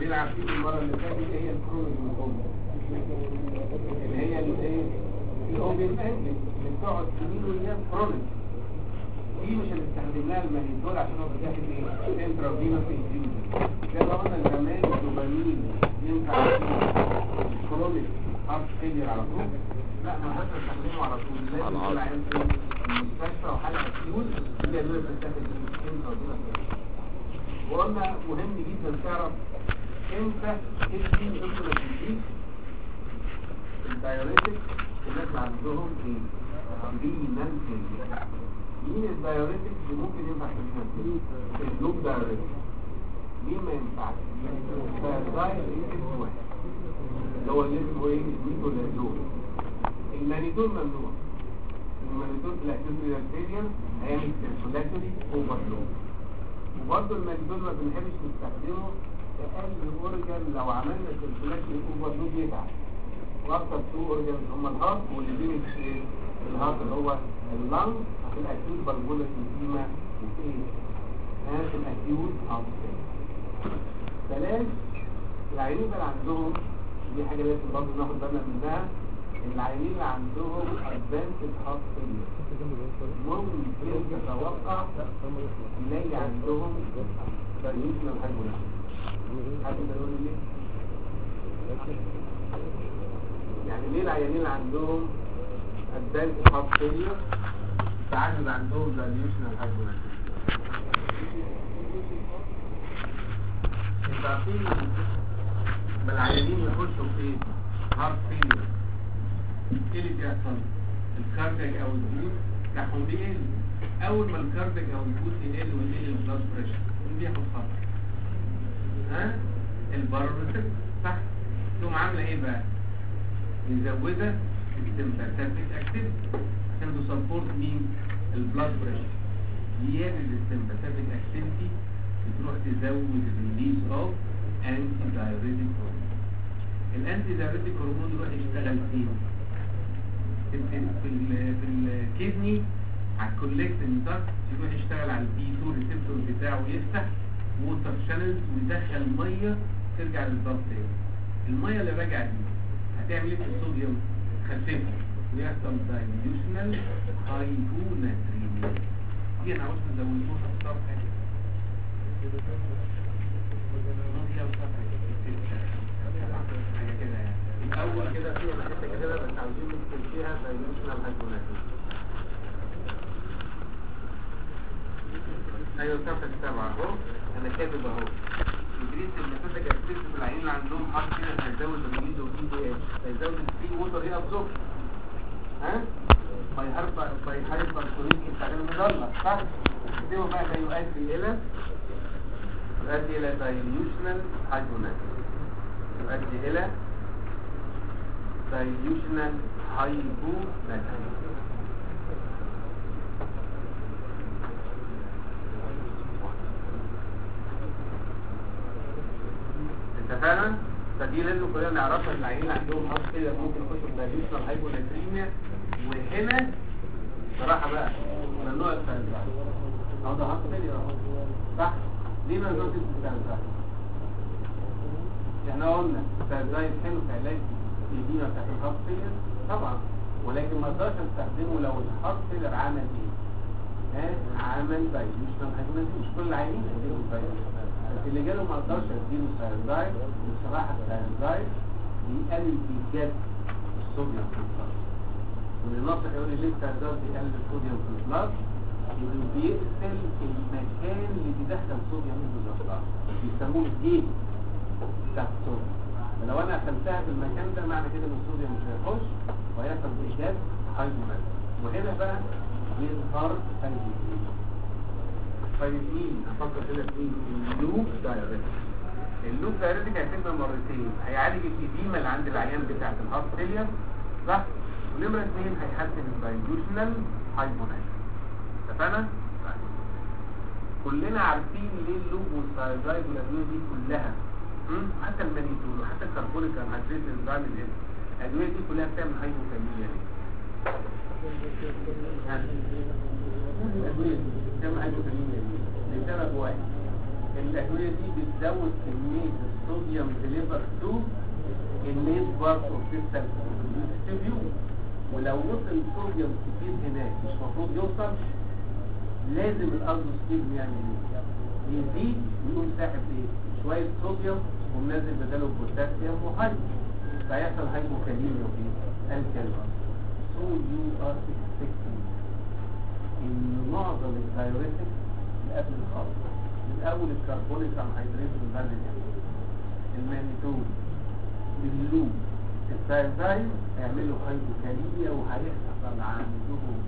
ودي عارفين المره اللي فاتت ايه هي الكرونيك اللي هي الايه الاوبن انجل اللي بتقعد سنين وايام كرونيك دي مش هنستخدم لها المانيتول عشان هو بتاخد ايه انترافينوس انفيوجن زي ما قلنا زمان الدوبامين ينفع فيه كرونيك هارت فيلير على طول لا ما حدش نستخدمه على طول لازم على يطلع عين في المستشفى وحاله اكيوت دي ادويه بتتاخد انترافينوس وقلنا مهم جدا تعرف امتى تدي انترافينوس الدايوريتك الناس اللي عندهم ايه؟ رينال فيلير مين الدايوريتك اللي ممكن ينفع في الرينال فيلير؟ اللوب دايوريتك مين ما ينفعش؟ الدايوريتك واحد اللي هو اللي اسمه ايه؟ الميتولازول المانيتول ممنوع المانيتول في الاكتيفيتي فيلير هيعمل سيركولاتوري اوفرلود وبرضه المانيتول ما بنحبش نستخدمه في اي اورجان لو عملنا سيركولاتوري اوفرلود يتعب واكتر تو اورجانز هم الهارت واللي ايه الهارت اللي هو اللنج في الاكيوت بالبولة سيستيما وفي ايه هذا الاكيوت هارت بلاش العيانين اللي عندهم دي حاجة لازم برضه ناخد بالنا منها العيانين اللي عندهم ادفانسد هارت فيلير ممكن تتوقع تلاقي عندهم تريوشنال هايبوليشن حد يقول لي ليه؟ يعني ليه العيانين اللي عندهم ادفانس هارت فيلير ساعات بيبقى عندهم دايليوشنال هايبوليشن انتوا عارفين لما العيانين يخشوا في هارت فيلير ايه اللي بيحصل؟ الكاردياك او البوت بتاعهم بيقل اول ما الكاردياك او البوت يقل ويقل البلاد بريشر اللي بياخد خطر ها البارومتر صح تقوم عامله ايه بقى مزوده السمباثيك اكتيف عشان تسبورت مين البلاد بريشر زياده السمباثيك اكتيفيتي بتروح تزود الريليز اوف انتي دايوريتيك هرمون الانتي دايوريتيك هرمون يروح يشتغل فين في ال في ال في الكدني على الكولكتين داكت يروح يشتغل على البي 2 ريسبتور بتاعه يفتح ووتر شانلز ويدخل ميه ترجع للضغط تاني الميه اللي راجعه دي هتعمل ايه في الصوديوم خففها ويحصل دايليوشنال هايبوناتريميا دي انا عاوز تزودوها في الصفحه حاجه كده يعني الاول كده في حته كده بس عاوزين نكتب فيها دايليوشنال هايبوناتريميا ايوه صفحه سبعه اهو انا كاتب اهو تدريس الميثودك اكتيف في العيانين اللي عندهم حرف كده هيزود الريليز وفي دي اتش هيزود الفري ووتر ايه ابزورب ها باي هايبر باي هايبر كوليك بتاعنا المدلع صح اكتبه بقى ده يؤدي الى يؤدي الى دايليوشنال هايبونات يؤدي الى دايليوشنال هايبونات اتفقنا فدي لازم كلنا نعرفها ان العيانين اللي عندهم هارت فيلر ممكن يخشوا في دايليوشنال هايبوناتريميا وهنا صراحه بقى ممنوع التنزع اهو ده هارت فيلر اهو صح ليه ممنوع التنزع احنا قلنا التنزع حلو في علاج الدينا بتاعت الهارت فيلر طبعا ولكن ما اقدرش استخدمه لو الهارت فيلر عمل ايه ها عمل دايليوشنال هايبوناتريميا مش كل العيانين عندهم دايليوشنال اللي جاله ما اقدرش اديله ساينزايد بصراحه الساينزايد بيقلل بجد الصوديوم في البلاد واللي ناصح يقول لي ليه الساينزايد بيقلل الصوديوم في البلاد اللي بيقتل المكان اللي بيدخل صوديوم في البلاد بيسموه الجيل بتاع الصوديوم فلو انا قفلتها في المكان ده معنى كده ان الصوديوم مش هيخش وهيحصل ايجاد هايبومات وهنا بقى بيظهر الجيل طيب مين افكر كده في مين اللوب دايركت اللوب دايركت هيتم مرتين هيعالج الإديمة اللي عند العيان بتاعت الهارت فيلير صح ونمرة اثنين هيحسن الدايلوشنال هايبونات اتفقنا؟ طيب. كلنا عارفين ليه اللوب والسايزايد والادويه دي كلها مم؟ حتى المانيتول وحتى الكربونيك انهيدريت انزيم الهيد الادويه دي كلها بتعمل هايبوكاليميا ليه؟ الادويه دي بتعمل هايبوكاليميا ليه؟ لسبب واحد الأدوية دي بتزود كمية الصوديوم الصوديوم ديليفر تو الليت بارت اوف سيستم تيبيول ولو وصل صوديوم كتير هناك مش المفروض يوصل لازم الالدوستيرون يعمل ايه؟ يزيد ويقوم ساحب ايه؟ شويه صوديوم ومنزل بداله بوتاسيوم وهيدروجين فيحصل هايبوكاليميا وايه؟ الكالما so you are expecting ان معظم الدايوريتك اللي قبل الخلط من اول الكربونيك انهيدريت والفانيليا المانيتول اللوب الثايزايم هيعملوا هايبوكاليميا وهيحصل عندهم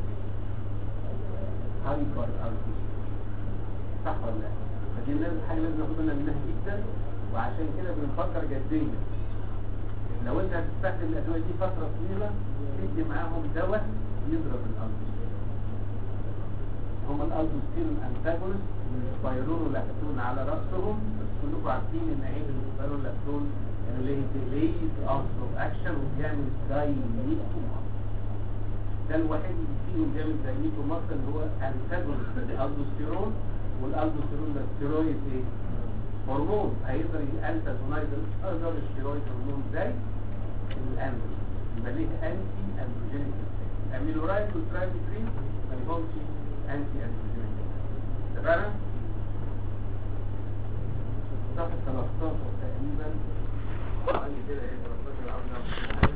هايبر ارتيشن صح ولا لا؟ فدي لازم حاجه لازم ناخد بالنا منها جدا وعشان كده بنفكر جديا لو انت هتستخدم الادويه دي فتره طويله تدي معاهم دواء يضرب الالدوستيرون هم الالدوستيرون انتاجونست والسبايرون واللاكتون على راسهم بس كلكم عارفين ان عيب السبايرون واللاكتون انه ليه ديليز اوف اكشن وبيعمل دايليتو ده الوحيد اللي فيهم بيعمل دايليتو مصر اللي هو انتاجونست للالدوستيرون والالدوستيرون ده ستيرويد ايه؟ هرمون هيقدر يأنتج ونايدر اقدر الستيرويد هرمون زي الاندروجين يبقى ليه انتي اندروجينيك اميلورايد والترايبوترين ما لهمش انتي اندروجينيك اتفقنا؟ صفحة 13 تقريبا بعد كده ايه 13 عاوز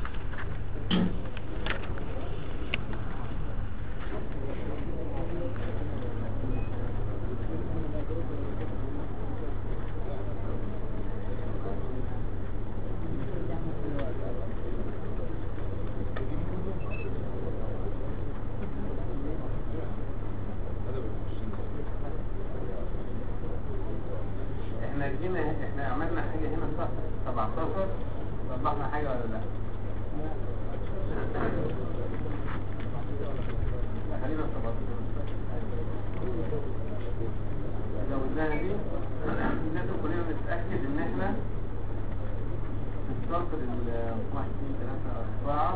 احنا جينا احنا عملنا حاجة هنا صح 17 صلحنا حاجة ولا لا لا، خلينا 17 لو قلناها دي لازم كلنا نتأكد ان احنا في السطر ال 1 2 3 4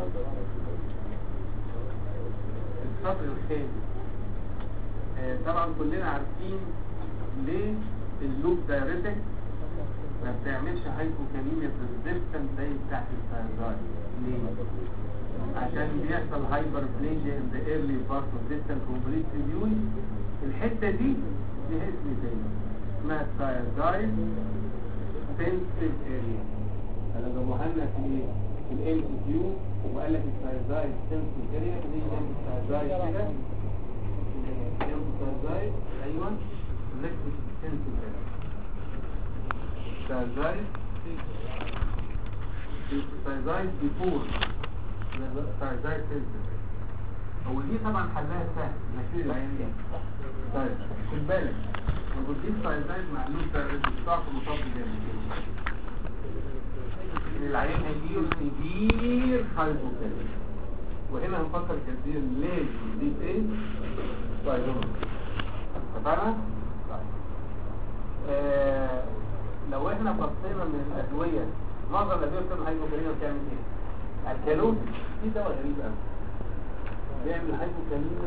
السطر الخامس آه، طبعا كلنا عارفين ليه اللوب دايريتك ما بتعملش هايبوكاليميا ريزيستنت زي بتاعت الفايزاي ليه؟ عشان بيحصل هايبر بليجيا ان ذا ايرلي بارت اوف ديستال كومبليت ريفيوي الحته دي ليها اسم تاني اسمها الثايزايد سنسيتيف اريا انا جابوها لنا في ايه؟ في الام سي كيو وقال لك الثايزايد سنسيتيف اريا دي جنب الثايزايد كده جنب الثايزايد ايوه electric sensitive area. Thiazide thiazide before thiazide sensitive هو دي طبعا حلها سهل نشيل العين دي طيب خد بالك لو بتجيب thiazide مع اللوز بتاعك مصاب جامد ان العين هيجيله سيفير هايبوكاليميا وهنا هنفكر كتير لازم دي ايه؟ طيب اتفقنا؟ آه لو احنا بصينا من الادويه معظم الادويه بتعمل هايبوكاليميا بتعمل ايه؟ الكالوز في دواء غريب قوي بيعمل هايبوكاليميا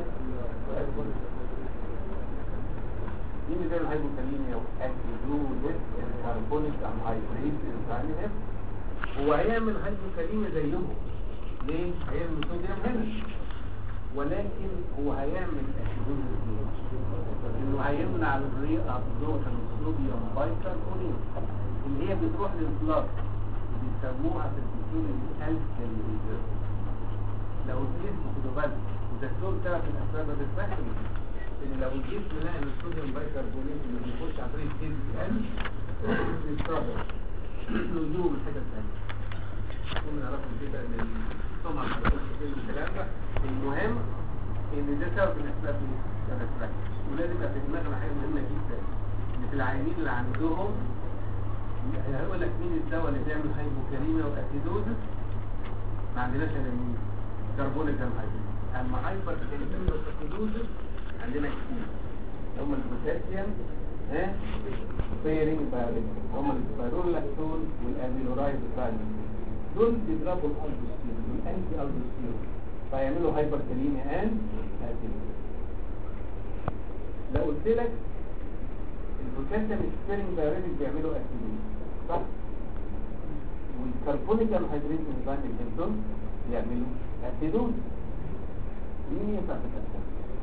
مين اللي بيعمل هايبوكاليميا واكيدوز كاربونيك انهيدريت انزيم هو هيعمل هايبوكاليميا زيهم ليه؟ هيعمل صوديوم هنا ولكن هو هيعمل اكيدوز انه هيمنع الري ابزوربشن الصوديوم بايكربونات اللي هي بتروح للبلاد بيسموها في الدكتور الالكاليزر لو الجسم خدوا بالك الدكتور تعرف الاسباب الريفراكتوري ان لو الجسم لقى ان الصوديوم بايكربونات اللي بيخش عن طريق الكيد ال بيستخدم نزول الحته الثانيه كنا نعرفهم كده ان السمعه الكلام ده المهم ان ده سبب من اسباب الريفراكتوري ولازم يبقى في دماغنا حاجه مهمه جدا ان في العيانين اللي عندهم هيقول لك مين الدواء اللي بيعمل هايبوكاليميا واسيدوزس ما عندناش الا مين كربونيك انهيدريت اما هايبر كاليميا واسيدوزس عندنا كتير هم البوتاسيوم ها سيرينج بايوريك هم السبايرول لاكتون والاميلورايد فالين دول بيضربوا الالدوستيرون والانتي الدوستيرون فيعملوا هايبر كاليميا ان اسيدوزس لو قلت لك البوتاسيوم سبيرنج دايريتك بيعملوا اكتيفيتي صح الكربونيك انهيدريز انزيم انهبيتور يعملوا اسيدوز مين ينفع في الاسيدوز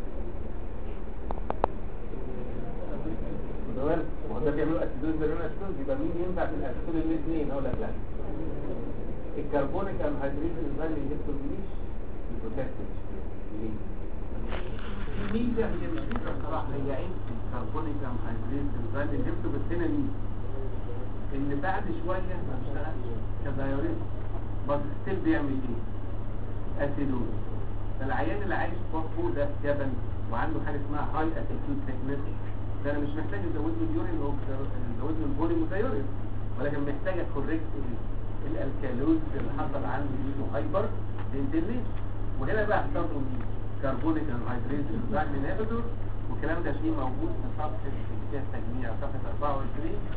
هو ده بيعملوا اسيدوز بيعملوا اسيدوز يبقى مين ينفع في الاسيدوز الاثنين اقول لك لا الكربونيك انهيدريز انزيم انهبيتور مش البروتكتيف ليه مين ده هي مش فكره بصراحه هي عين الكربونيك انهيدريز انزيم انهبيتور بس هنا مين ان بعد شويه ما اشتغلش كدايوريز بس ستيل بيعمل ايه اسيدوز فالعيان اللي عايش فوق ده في جبل وعنده حاجه اسمها هاي اتيتيود سيكنس ده انا مش محتاج ازود له اليورين او ازود له البولي متيورين ولكن محتاج اكوريكت الالكالوز اللي حصل عنده دي هايبر بنتليش وهنا بقى اختاروا مين كربونيك انهيدريز انزيم انهبيتور والكلام ده فيه موجود في صفحه فيها التجميع صفحه 24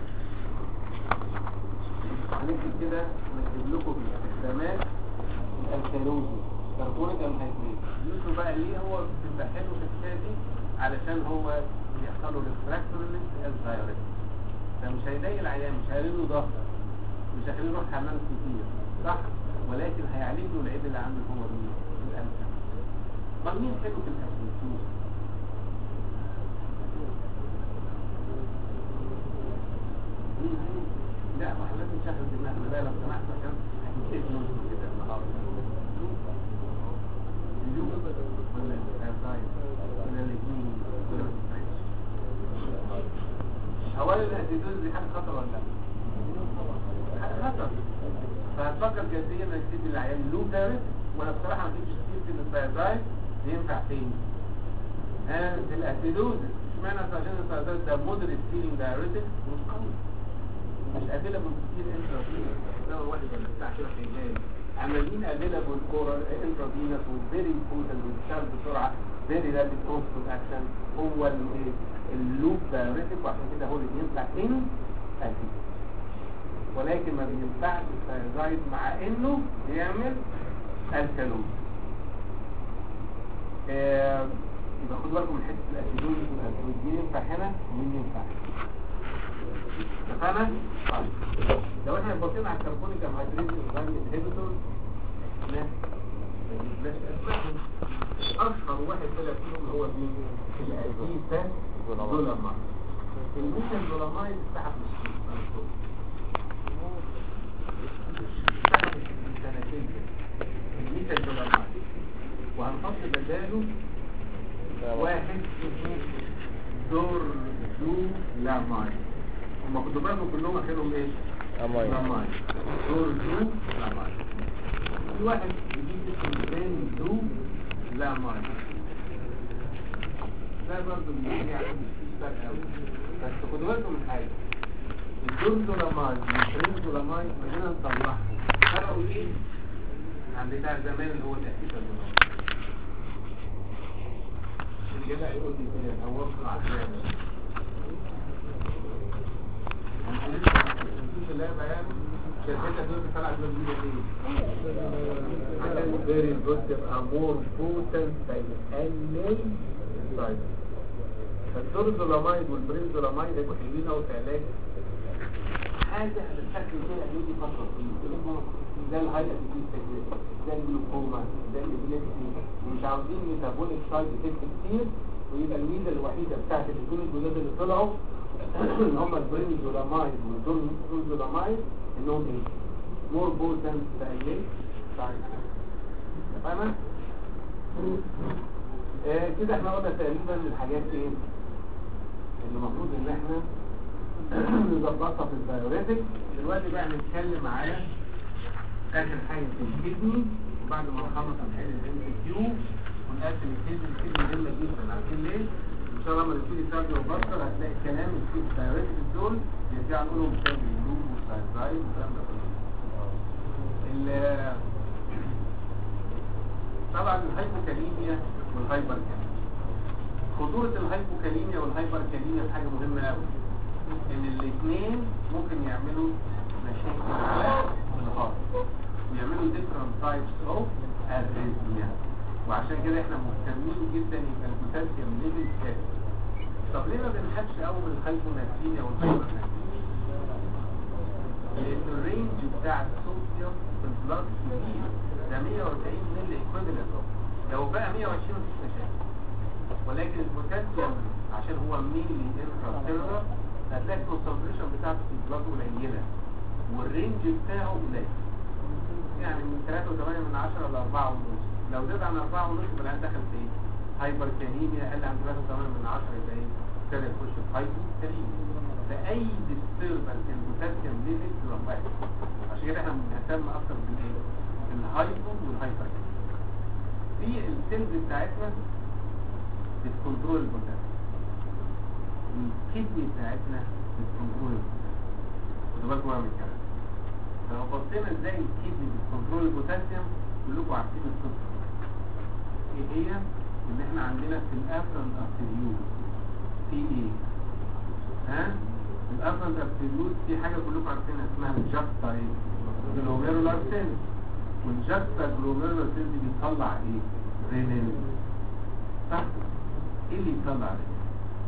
هنكتب كده نكتب لكم الاستخدامات الالكالوز كربونيك انهيدريز يوسف بقى ليه هو بيبقى حلو في الحكايه دي علشان هو بيحصل له ريفراكتورنس از دايوريتك فمش هيضايق العيان مش هيعمل له ضغط مش هيخليه يروح حمام كتير صح ولكن هيعالج له العيب اللي عنده هو مين الالكالوز طب مين حلو في الاسيتوز لا ما احنا لازم نشغل دماغنا بقى لو سمحت عشان هنسيب نص كده النهارده اليوم ولا الازاي ولا الاثنين ولا اولا الاسيدوز دي حاجه خطر ولا لا؟ حاجه خطر فهتفكر جديا انك تدي العيان لو دارس وانا بصراحه ما جبتش كتير في الثايرويد ينفع فين؟ ها في الاسيدوز اشمعنى عشان الثايرويد ده مودريت فيلينج دايوريتك مش قوي مش افيلابل كتير انترافينس ده واحد ولا بتاع كده في جاي عمالين افيلابل كورا انترافينس وفيري بوتنت وبيشتغل بسرعه فيري رابيد اوفر اكشن هو الايه اللوب دايوريتك وعشان كده هو اللي بينفع ان اسيد ولكن ما بينفعش الثايرويد مع انه بيعمل الكالوز آه يبقى خدوا بالكم من حته الاسيدوز والالكالوز دي ينفع هنا ومين ينفع اتفقنا؟ طيب لو احنا بصينا على الكربونيك انهيدريز انزيم انهبيتور ما نجيبلاش اسمائهم اشهر واحد طلع فيهم هو مين؟ الاسيتا دولامايد الميتا دولامايد سحب من السوق سحب من سنتين الميتا دولامايد وهنحط بداله واحد اسمه دور دو لامايد هم خدوا بالكم كلهم اخرهم ايه؟ أمايد. لامايد دور دو لامايد في واحد جديد اسمه بين دو لامايد ده برضه بيجي يعني مش فيه فرق قوي بس خدوا بالكم من حاجه الدور دولامايد والبرين دولامايد بدنا نطلعهم فرقوا ايه؟ عن بتاع زمان اللي هو تأسيس الدولامايد الجدع يقول لي كده هو على الجامع عشان فيري جود تبقى مور بوتنت فيقلل السايد فالدورزولامايد والبرينزولامايد هيبقوا حلوين قوي في علاج حاجه هتتحكم فيها الايدي فتره طويله زي الهاي اسيديك زي الجلوكوما زي الابيليبسي ومش عاوزين ميتابوليك سايد افكت كتير ويبقى الميزه الوحيده بتاعت الاثنين الجداد اللي طلعوا ان هم البرينزولامايد والدورزولامايد انهم ايه؟ مور بوتنت تقليل فاهمة؟ آه كده احنا قلنا تقريبا الحاجات ايه اللي المفروض ان احنا نظبطها في البايوريتك دلوقتي بقى نتكلم على اخر حاجه في الكدني وبعد ما نخلص هنحل الام كيو ونقسم الكدني الكدني مهمه جدا عارفين ليه؟ ان شاء الله لما نبتدي سيرجي وبطل هتلاقي الكلام في البايوريتك دول يرجع نقولهم تاني اللوب والسايزايد والكلام ده كله ال- طبعا الهايبوكاليميا والهايبركاليميا خطورة الهايبوكاليميا والهايبركاليميا حاجة مهمة قوي ان الاثنين ممكن يعملوا مشاكل على الهارت ويعملوا different types of arrhythmia وعشان كده احنا مهتمين جدا يبقى البوتاسيوم ليفل ثابت طب ليه ما بنخافش قوي من الهايبوناتيميا والهايبركاليميا لان الرينج بتاع الصوديوم في البلاد كبير ده 140 مللي ايكويفالنت لو بقى 120 مفيش مشاكل ولكن البوتاسيوم عشان هو ميلي انترا هتلاقي الكونسنتريشن بتاعته في البلاد قليله والرينج بتاعه قليل يعني من 3.8 من 10 ل 4 ونص لو زاد عن 4 ونص يبقى العيان دخل في ايه؟ هايبر كانيميا اقل عن 3.8 من 10 يبقى ايه؟ ابتدى يخش في هايبو كانيميا فاي ديستربنس ان بوتاسيوم ليفل يبقى واحد عشان كده احنا بنهتم اكتر بالايه؟ الهايبو والهايبر في السيلز بتاعتنا بتكنترول البوتاسيوم والكدني بتاعتنا بتكنترول البوتاسيوم خدوا بالكم بقى من الكلام لو بصينا ازاي الكدني بتكنترول البوتاسيوم كلكم عارفين القصه ايه هي ان احنا عندنا في الافرنت ارتريول في ايه ها الافرنت ارتريول في حاجه كلكم عارفينها اسمها الجاكتا ايه جلوميرولار سيل والجاكتا جلوميرولار سيل دي بتطلع ايه رينين صح ايه اللي يطلع رينين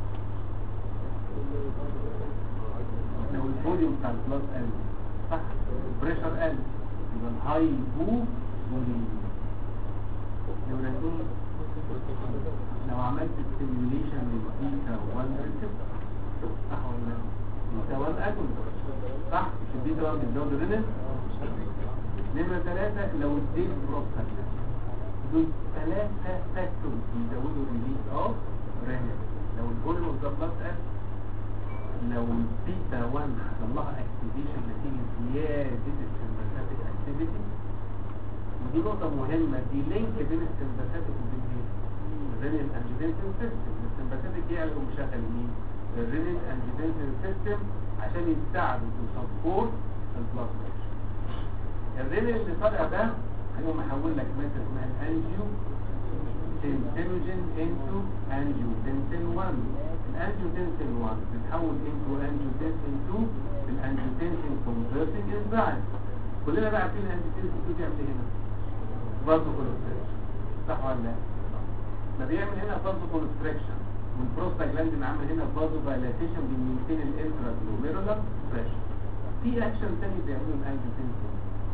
لو الفوليوم بتاع البلاد قل صح البريشر قل يبقى الهاي بو فوليوم لو رسول لو عملت ستيميوليشن للبيتا 1 ريسبتور صح ولا لا؟ بيتا 1 اكل صح مش البيتا 1 بتزود الرينين نمرة ثلاثة لو اديت بروستاجلاند دول ثلاثة فاكتورز بيزودوا الريليز اوف رينين لو الفوليوم اوف ذا بلاد قل لو البيتا 1 حصل لها اكتيفيشن نتيجه زياده السمباثيك اكتيفيتي ودي نقطه مهمه دي لينك بين السمباثيك وبين ايه؟ الرينين انجيدنسين سيستم السمباثيك يعمل مشغل مين؟ الرينين انجيدنسين سيستم عشان يساعدوا تو سبورت البلاد بريشر الرينين اللي طالع ده هو محول لك ماده اسمها الانجيو تنسينوجين انتو انجيو تنسين 1 الانجيوتنسين 1 بتتحول انتو انجيوتنسين 2 الانجيوتنسين كونفرتنج انزايم كلنا بقى عارفين الانجيوتنسين 2 بيعمل ايه هنا برضه كونستريكشن صح ولا لا ده بيعمل هنا برضه كونستريكشن والبروستاجلاندين عامل هنا برضه دايلاتيشن بيمينتين الانترا جلوميرولار بريشر في اكشن تاني بيعمله الانجيوتنسين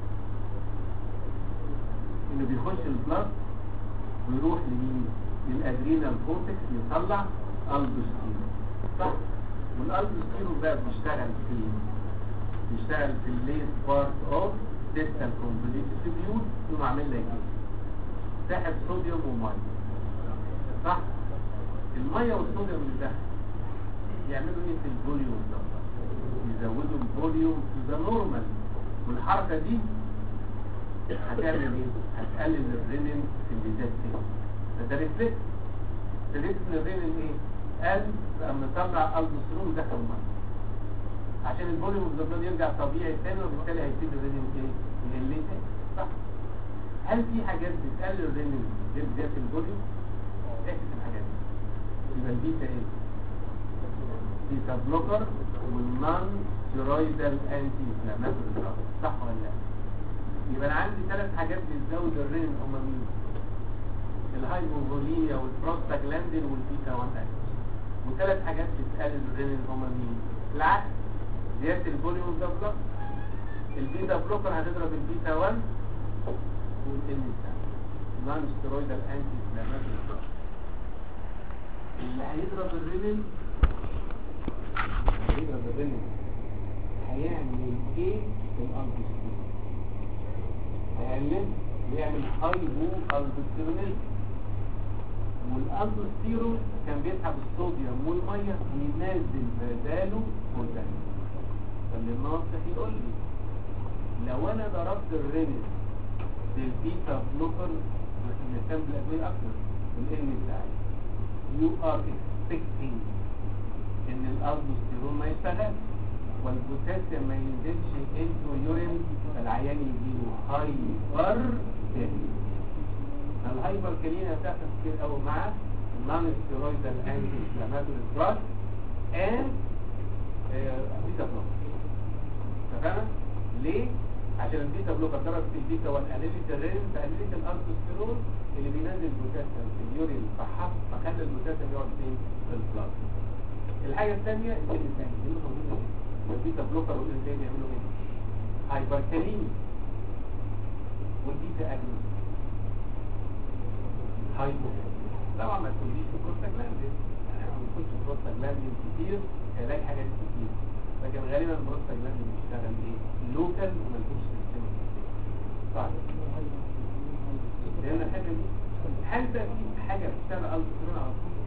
انه بيخش البلاد ويروح لمين للادرينال كورتكس يطلع البوستيرو صح والالبوستيرو بقى بيشتغل فين بيشتغل في الليت بارت اوف ديستال كومبليت تيبيول يقوم عامل لك ايه ساحب صوديوم وميه صح الميه والصوديوم اللي ده يعملوا ايه في الفوليوم ده يزودوا الفوليوم تو ذا نورمال والحركه دي هتعمل ايه هتقلل الرينين في الليزات تاني ده ريفلكس ريفلكس ان الرينين ايه قال لما طلع البوسترون دخل الميه عشان الفوليوم اوف ذا يرجع طبيعي تاني وبالتالي هيزيد الرينين ايه يقل تاني صح هل في حاجات بتقلل الرينين غير زياده الفوليوم اكتب الحاجات دي يبقى البيتا ايه بيتا بلوكر والنون ستيرويدال انتي انفلاماتوري دراج صح ولا لا يبقى انا عندي ثلاث حاجات بتزود الرين هما مين الهايبوفوليميا والبروستاجلاندين والبيتا 1 اكتيف وثلاث حاجات بتقلل الرين هما مين العكس زياده الفوليوم ده بلوك البيتا بلوكر هتضرب البيتا 1 والان نون ستيرويدال انتي انفلاماتوري دراج اللي هيضرب الرينين هيضرب الرينين هيعمل ايه في الانتي هيعمل بيعمل هايبو البستيرونيز والالبستيرون كان بيسحب الصوديوم والميه وينزل بداله بوتاسيوم فاللي الناصح يقول لي لو انا ضربت الرينين بالبيتا بلوكر بنهتم بالادويه اكتر الان بتاعي يو ار اكسبكتنج ان الالبستيرون ما يشتغلش والبوتاسيوم ما ينزلش انتو يورين العيان يجيله هايبر كالين الهايبر كالين هتحصل كتير قوي مع النون ستيرويدال انتي انفلاماتوري دراج اند بيتا بلوكر تمام ليه عشان البيتا بلوكر ضربت البيتا والانيليت الرين فقللت الالبوستيرون اللي بينزل البوتاسيوم في اليورين فحط فخلى البوتاسيوم يقعد فين في البلازما الحاجه الثانيه الجين الثاني اللي موجوده البيتا بلوكر والانزيم يعملوا ايه؟ هاي هايبركاليميا والبيتا اجنس هايبو طبعا ما تقوليش بروستاجلاندين يعني ما بنقولش بروستاجلاندين كتير هيلاقي حاجات كتير لكن غالبا البروستاجلاندين بيشتغل ايه لوكال وملهوش سيستم صح لان الحاجه دي هل بقى في حاجه بتشتغل السترون على طول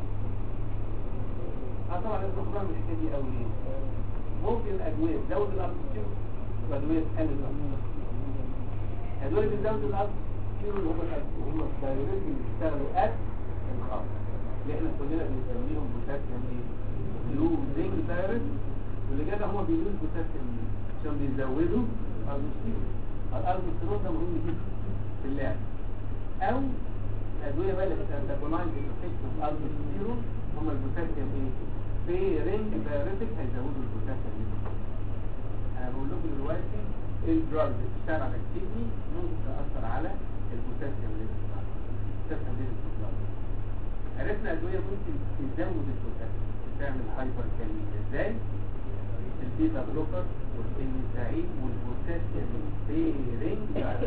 اه طبعا لازم ناخد بالنا من الحكايه دي قوي ليه ممكن الادويه تزود الالسترون وادويه تقلل الالسترون الادويه اللي بتزود الالسترون اللي هم هم الدايوريتك اللي بيشتغلوا قد الخط اللي احنا كلنا بنسميهم بوتاسيوم ايه لوزنج دايوريتك واللي جاب هم بيقولوا بوتاسيوم عشان بيزودوا الالسترون الالسترون ده مهم جدا في اللعب او ادويه بقى اللي بتانتاجونايز الافكت اوف الالسترون هم البوتاسيوم ايه في رينج دايوريتك هيزودوا البوتاسيوم انا بقول لكم دلوقتي الدراج اللي بتشتغل على الكدني ممكن تاثر على البوتاسيوم ليفل البوتاسيوم ليفل في البلاد عرفنا ادويه ممكن تزود البوتاسيوم تعمل هايبر كاليميا ازاي البيتا بلوكر والبنساعين والبوتاسيوم سبيرنج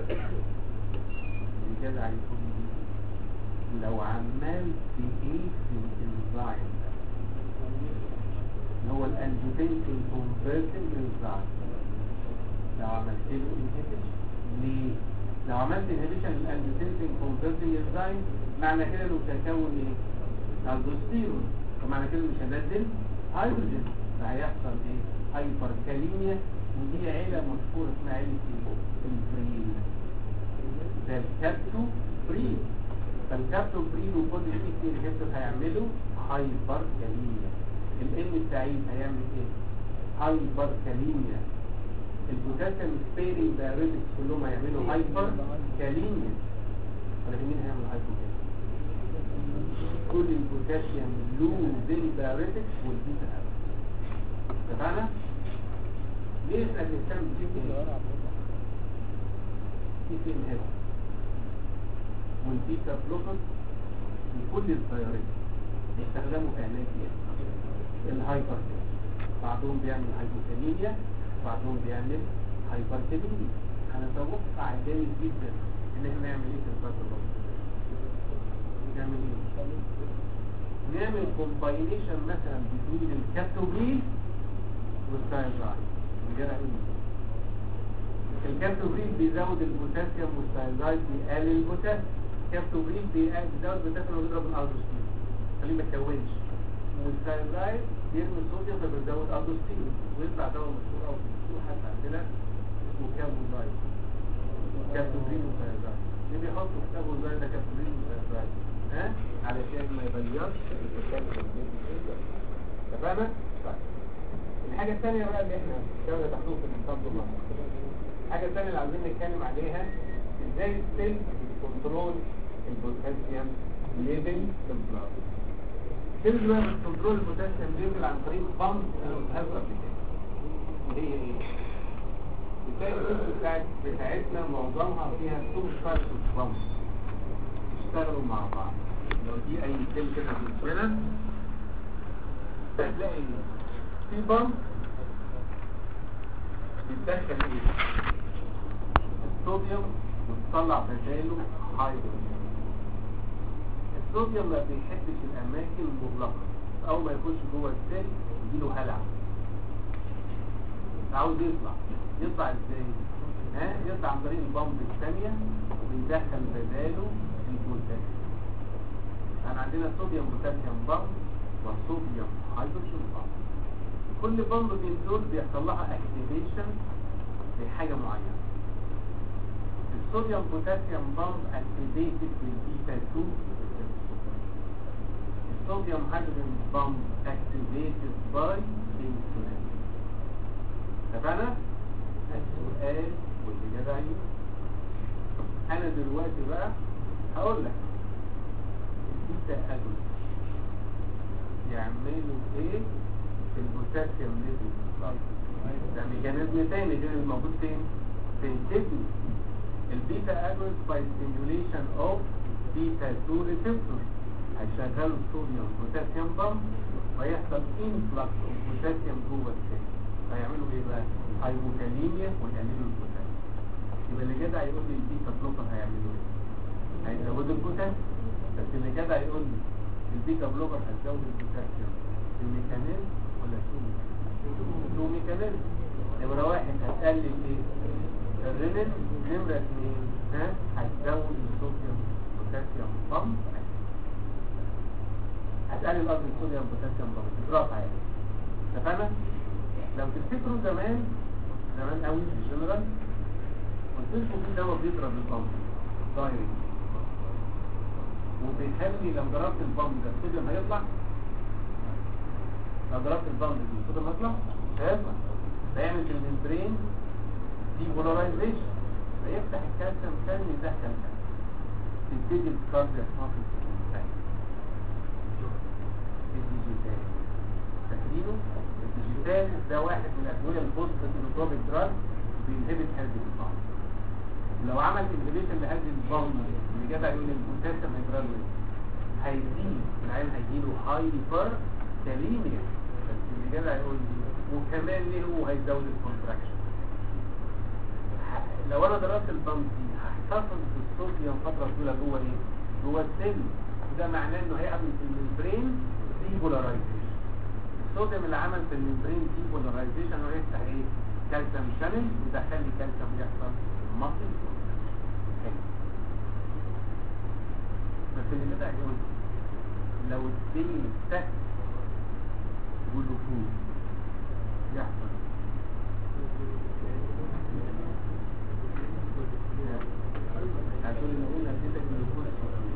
الجدع يكون لو عملت ايه في الانزيم ده اللي هو الانجوتنسين كونفرتنج انزيم لو عملت له انهبيشن ليه لو عملت انهبيشن للانجوتنسين كونفرتنج انزيم معنى كده انه مش هيكون ايه الدوستيرون فمعنى كده مش هنزل هيدروجين فهيحصل ايه هايبركاليميا ودي عيله مشهوره اسمها عيله ايه البرين ده الكابتو برين فالكابتو برين وكل شيء في الهيبتو هيعملوا هايبركاليميا الام السعيد هيعمل ايه هايبركاليميا البوتاسيوم سبيرنج دايريتكس كلهم هيعملوا هايبر كاليميا ولكن مين هيعمل هايبر كل البوتاسيوم لوزنج دايريتكس والبيتا اتفقنا؟ ليه احنا بنهتم بكده؟ في انهبا والبيتا بلوكر وكل التيارات بيستخدموا في علاج الهايبر بعضهم بيعمل هايبوكاليميا بعضهم بيعمل هايبركاليميا هنتوقع جامد جدا ان احنا نعمل ايه في الفتره نعمل ايه نعمل كومباينيشن مثلا بين الكاتوبريل والثايرويد رجاله الكابتوبريل بيزود البوتاسيوم والثايرويد بيقلل البوتاسيوم الكابتوبريل بيزود البوتاسيوم ويضرب الالدوستيرون خليه ما يتكونش والثايرويد بيرمي الصوديوم فبيزود الالدوستيرون ويطلع دواء مشهور قوي في السوق حتى عندنا اسمه كابوزايد كابتوبريل وثايرويد اللي بيحطوا في كابوزايد ده كابتوبريل وثايرويد ها علشان ما يغيرش البوتاسيوم اتفقنا؟ طيب الحاجة الثانية بقى اللي احنا كنا تحدوث الانسان بالله الحاجة الثانية اللي عايزين نتكلم عليها ازاي السيل كنترول البوتاسيوم ليفل في البلاد السيل بقى بتكنترول البوتاسيوم ليفل عن طريق بامب هذا وهي ايه؟ بتلاقي السيل بتاعت بتاعتنا معظمها فيها تو تايبس اوف بامب يشتغلوا مع بعض لو دي اي سيل كده في الجنة هتلاقي في بامب بتدخل ايه الصوديوم وتطلع بداله هيدروجين الصوديوم ما بيحبش الاماكن المغلقه اول ما يخش جوه السيل يجيله هلع عاوز يطلع يطلع ازاي ها يطلع عن طريق البامب الثانيه ويدخل بداله البوتاسيوم احنا عندنا صوديوم بوتاسيوم بامب وصوديوم هيدروجين بامب كل بامب من دول بيحصل لها اكتيفيشن لحاجه معينه الصوديوم بوتاسيوم بامب اكتيفيتد بالبيتا 2 الصوديوم هيدروجين بامب اكتيفيتد باي انسولين اتفقنا السؤال والاجابه ايوه انا دلوقتي بقى هقول لك البيتا اجول يعملوا ايه في البوتاسيوم ليفل ده ميكانيزم تاني غير الموجود فين في الكدني البيتا اجونست باي ستيميوليشن اوف بيتا 2 ريسبتور هيشغلوا الصوديوم بوتاسيوم بامب ويحصل انفلكس اوف بوتاسيوم جوه السيل فيعملوا ايه بقى هايبوكاليميا ويقللوا يبقى اللي جدع يقول لي البيتا بلوكر هيعملوا ايه هيزودوا البوتاسيوم بس اللي جدع يقول لي البيتا بلوكر هتزود البوتاسيوم الميكانيزم ولا شو شو ميكانيزم نمرة واحد هتقلل ايه الرينين نمرة اثنين ها هتزود الصوديوم بوتاسيوم بامب هتقلل قصدي الصوديوم بوتاسيوم بامب اضراب عادي اتفقنا لو تفتكروا زمان زمان قوي في الجنرال قلت لكم في دواء بيضرب البامب دايركت وبيخلي لو ضربت البامب ده الصوديوم هيطلع لو ضربت البامب دي الصوديوم هيطلع هيطلع فيعمل في الممبرين دي بولاريزيشن فيفتح الكالسيوم ثاني يدخل كالسيوم تبتدي الكاردياك ماسل الديجيتال فاكرينه الديجيتال ده واحد من الادويه البوست انوتروبيك دراج بينهبت هذه البامب لو عمل انهبيشن لهذه البامب اللي جدع يقول البوتاسيوم هيدرالوي هيزيد العيال هيجيله هايبر كاليميا بس اللي جدع يقول وكمان ليه هو هيزود الكونتراكشن لو انا ضربت البامب دي هحتفظ بالصوديوم فتره طويله جوه ايه جوه السيل وده معناه انه هيعمل في الممبرين دي بولاريزيشن الصوديوم اللي عمل في الممبرين دي بولاريزيشن هو يفتح ايه كالسيوم شانل ويدخل لي كالسيوم يحصل مصل بس اللي كده هيقول لو الدين تحت جلوكوز يحصل هتقول ان قلنا اديتك جلوكوز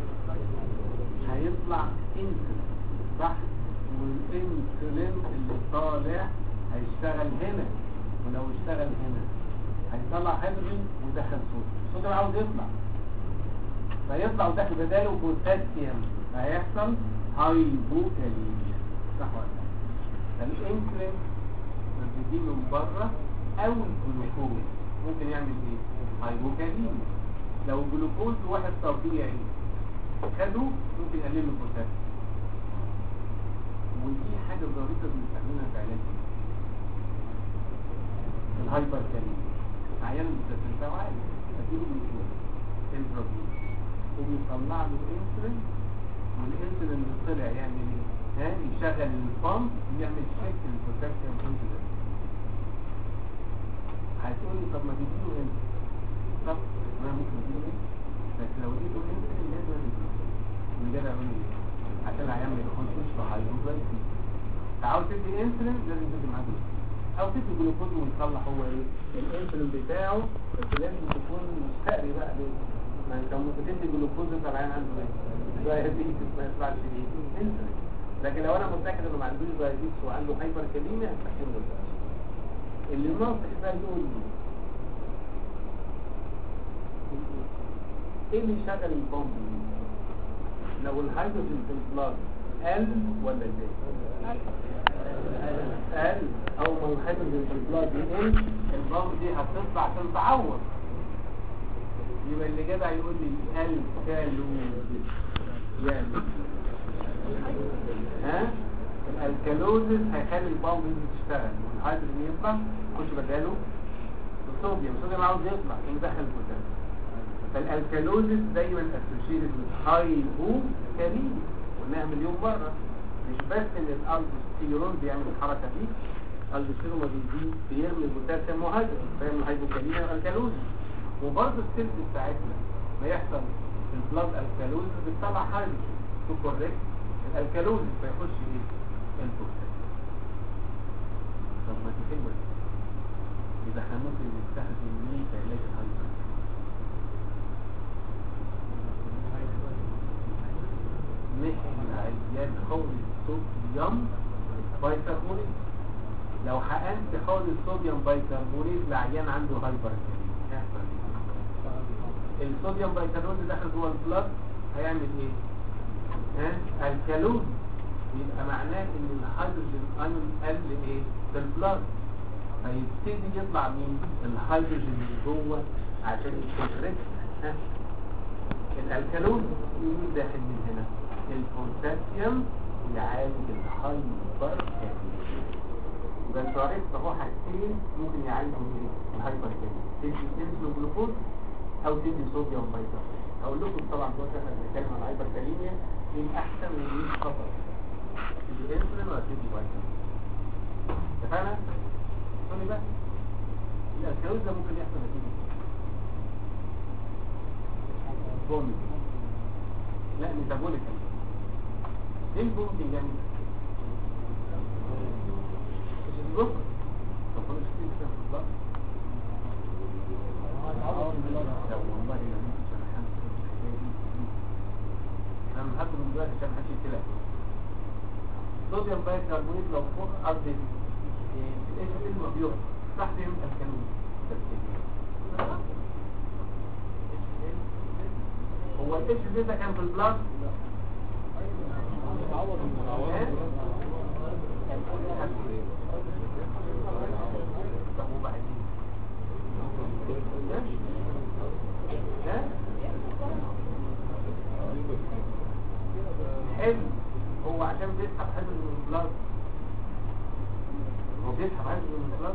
هيطلع انسولين صح والانسولين اللي طالع هيشتغل هنا ولو اشتغل هنا هيطلع هيدروجين ودخل صوديوم الصوديوم عاوز يطلع فيطلع وداخل بداله بوتاسيوم فهيحصل هايبوكاليميا صح ولا لا الانسولين بيجي من بره او الجلوكوز ممكن يعمل ايه هايبوكاليميا لو الجلوكوز واحد طبيعي خده ممكن يقلل له البوتاسيوم ودي حاجه ظريفه بنستخدمها في علاج الهايبر كاليميا عيان البوتاسيوم بتاعه عالي اديله جلوكوز انترافيوس وبيطلع له انسولين والانسولين اللي طلع يعمل ايه؟ ها يشغل البامب يعمل شيك للبوتاسيوم انسولين هتقول لي طب ما تديله انسولين طب انا ممكن اديله انسولين بس لو اديته انسولين لازم اديله من كده اقول ايه؟ عشان العيان ما يدخلش في هايبوغلايسيميا عاوز تدي انسولين لازم تدي معاه جلوكوز او تدي جلوكوز ويطلع هو ايه؟ الانسولين بتاعه بس لازم تكون مستقري بقى ليه؟ ما انت ممكن تدي جلوكوز انت العيان عنده ايه؟ دايابيتس ما يطلعش ايه؟ انسولين لكن لو انا متاكد انه ما عندوش دايابيتس وعنده هايبر كاليميا هستخدم له اللي ناقص ده يقول لي ايه اللي يشغل البومب لو الهيدروجين في البلاد قل ولا زاد؟ قل او ما الهيدروجين في البلاد يقل البومب دي هتطلع عشان تعوض يبقى اللي جدع يقول لي الكالوزيس يعني ها الكالوزيس هيخلي البامب دي تشتغل والهيدروجين يطلع يخش بداله الصوديوم الصوديوم عاوز يطلع يدخل البوتاسيوم فالالكالوزيس دايما اسوشيتد بالهايبو كاليميا قلناها مليون مره مش بس ان الالدوستيرون بيعمل الحركه دي الالدوستيرون ما بيزيد بيرمي البوتاسيوم وهيدروجين فيعمل هايبوكاليميا والكالوزيس وبرضه السيلز بتاعتنا ما يحصل البلاد الكالوزيس بتطلع هيدروجين تو كوريكت الالكالوزيس فيخش ايه البوتاسيوم طب ما دي حلوه يبقى احنا ممكن نستخدم مين في علاج الهايبر نحن العيان خول الصوديوم بايكربونات لو حقنت خول الصوديوم بايكربونات لعيان عنده هايبر يحصل ايه الصوديوم بايكربونات دخل جوه البلد هيعمل ايه ها الكالون يبقى معناه ان الهيدروجين ايون قل ايه في البلد هيبتدي يطلع مين الهيدروجين اللي جوه عشان يكونتريكت ها الالكالون يجي داخل من هنا البوتاسيوم يعالج الهايبر كاليميا يبقى انتوا عرفتوا اهو حاجتين ممكن يعالجوا ايه الهايبر كاليميا تدي انسولين جلوكوز او تدي صوديوم بايكاربونات هقول لكم طبعا دلوقتي احنا بنتكلم عن الهايبركاليميا ايه الاحسن من ايه خطر تدي انسولين ولا تدي بايكاربونات اتفقنا؟ قولي بقى الالكالوز ده ممكن يحصل نتيجه بومي لا ميتابوليك ايه البومي جامد السكر طب خلاص كده كده خلاص لا والله يا بنتي انا حاسس بالحكايه دي انا لحد من دلوقتي عشان حاسس كده صوديوم بايكربونات لو فوق قصدي ايش اسمه بيوم تحت يوم الكانون هو الاتش دي ده كان في البلاس طب وبعدين ها؟ حلو هو عشان بيسحب حاجه من البلاس هو بيسحب حاجه من البلاس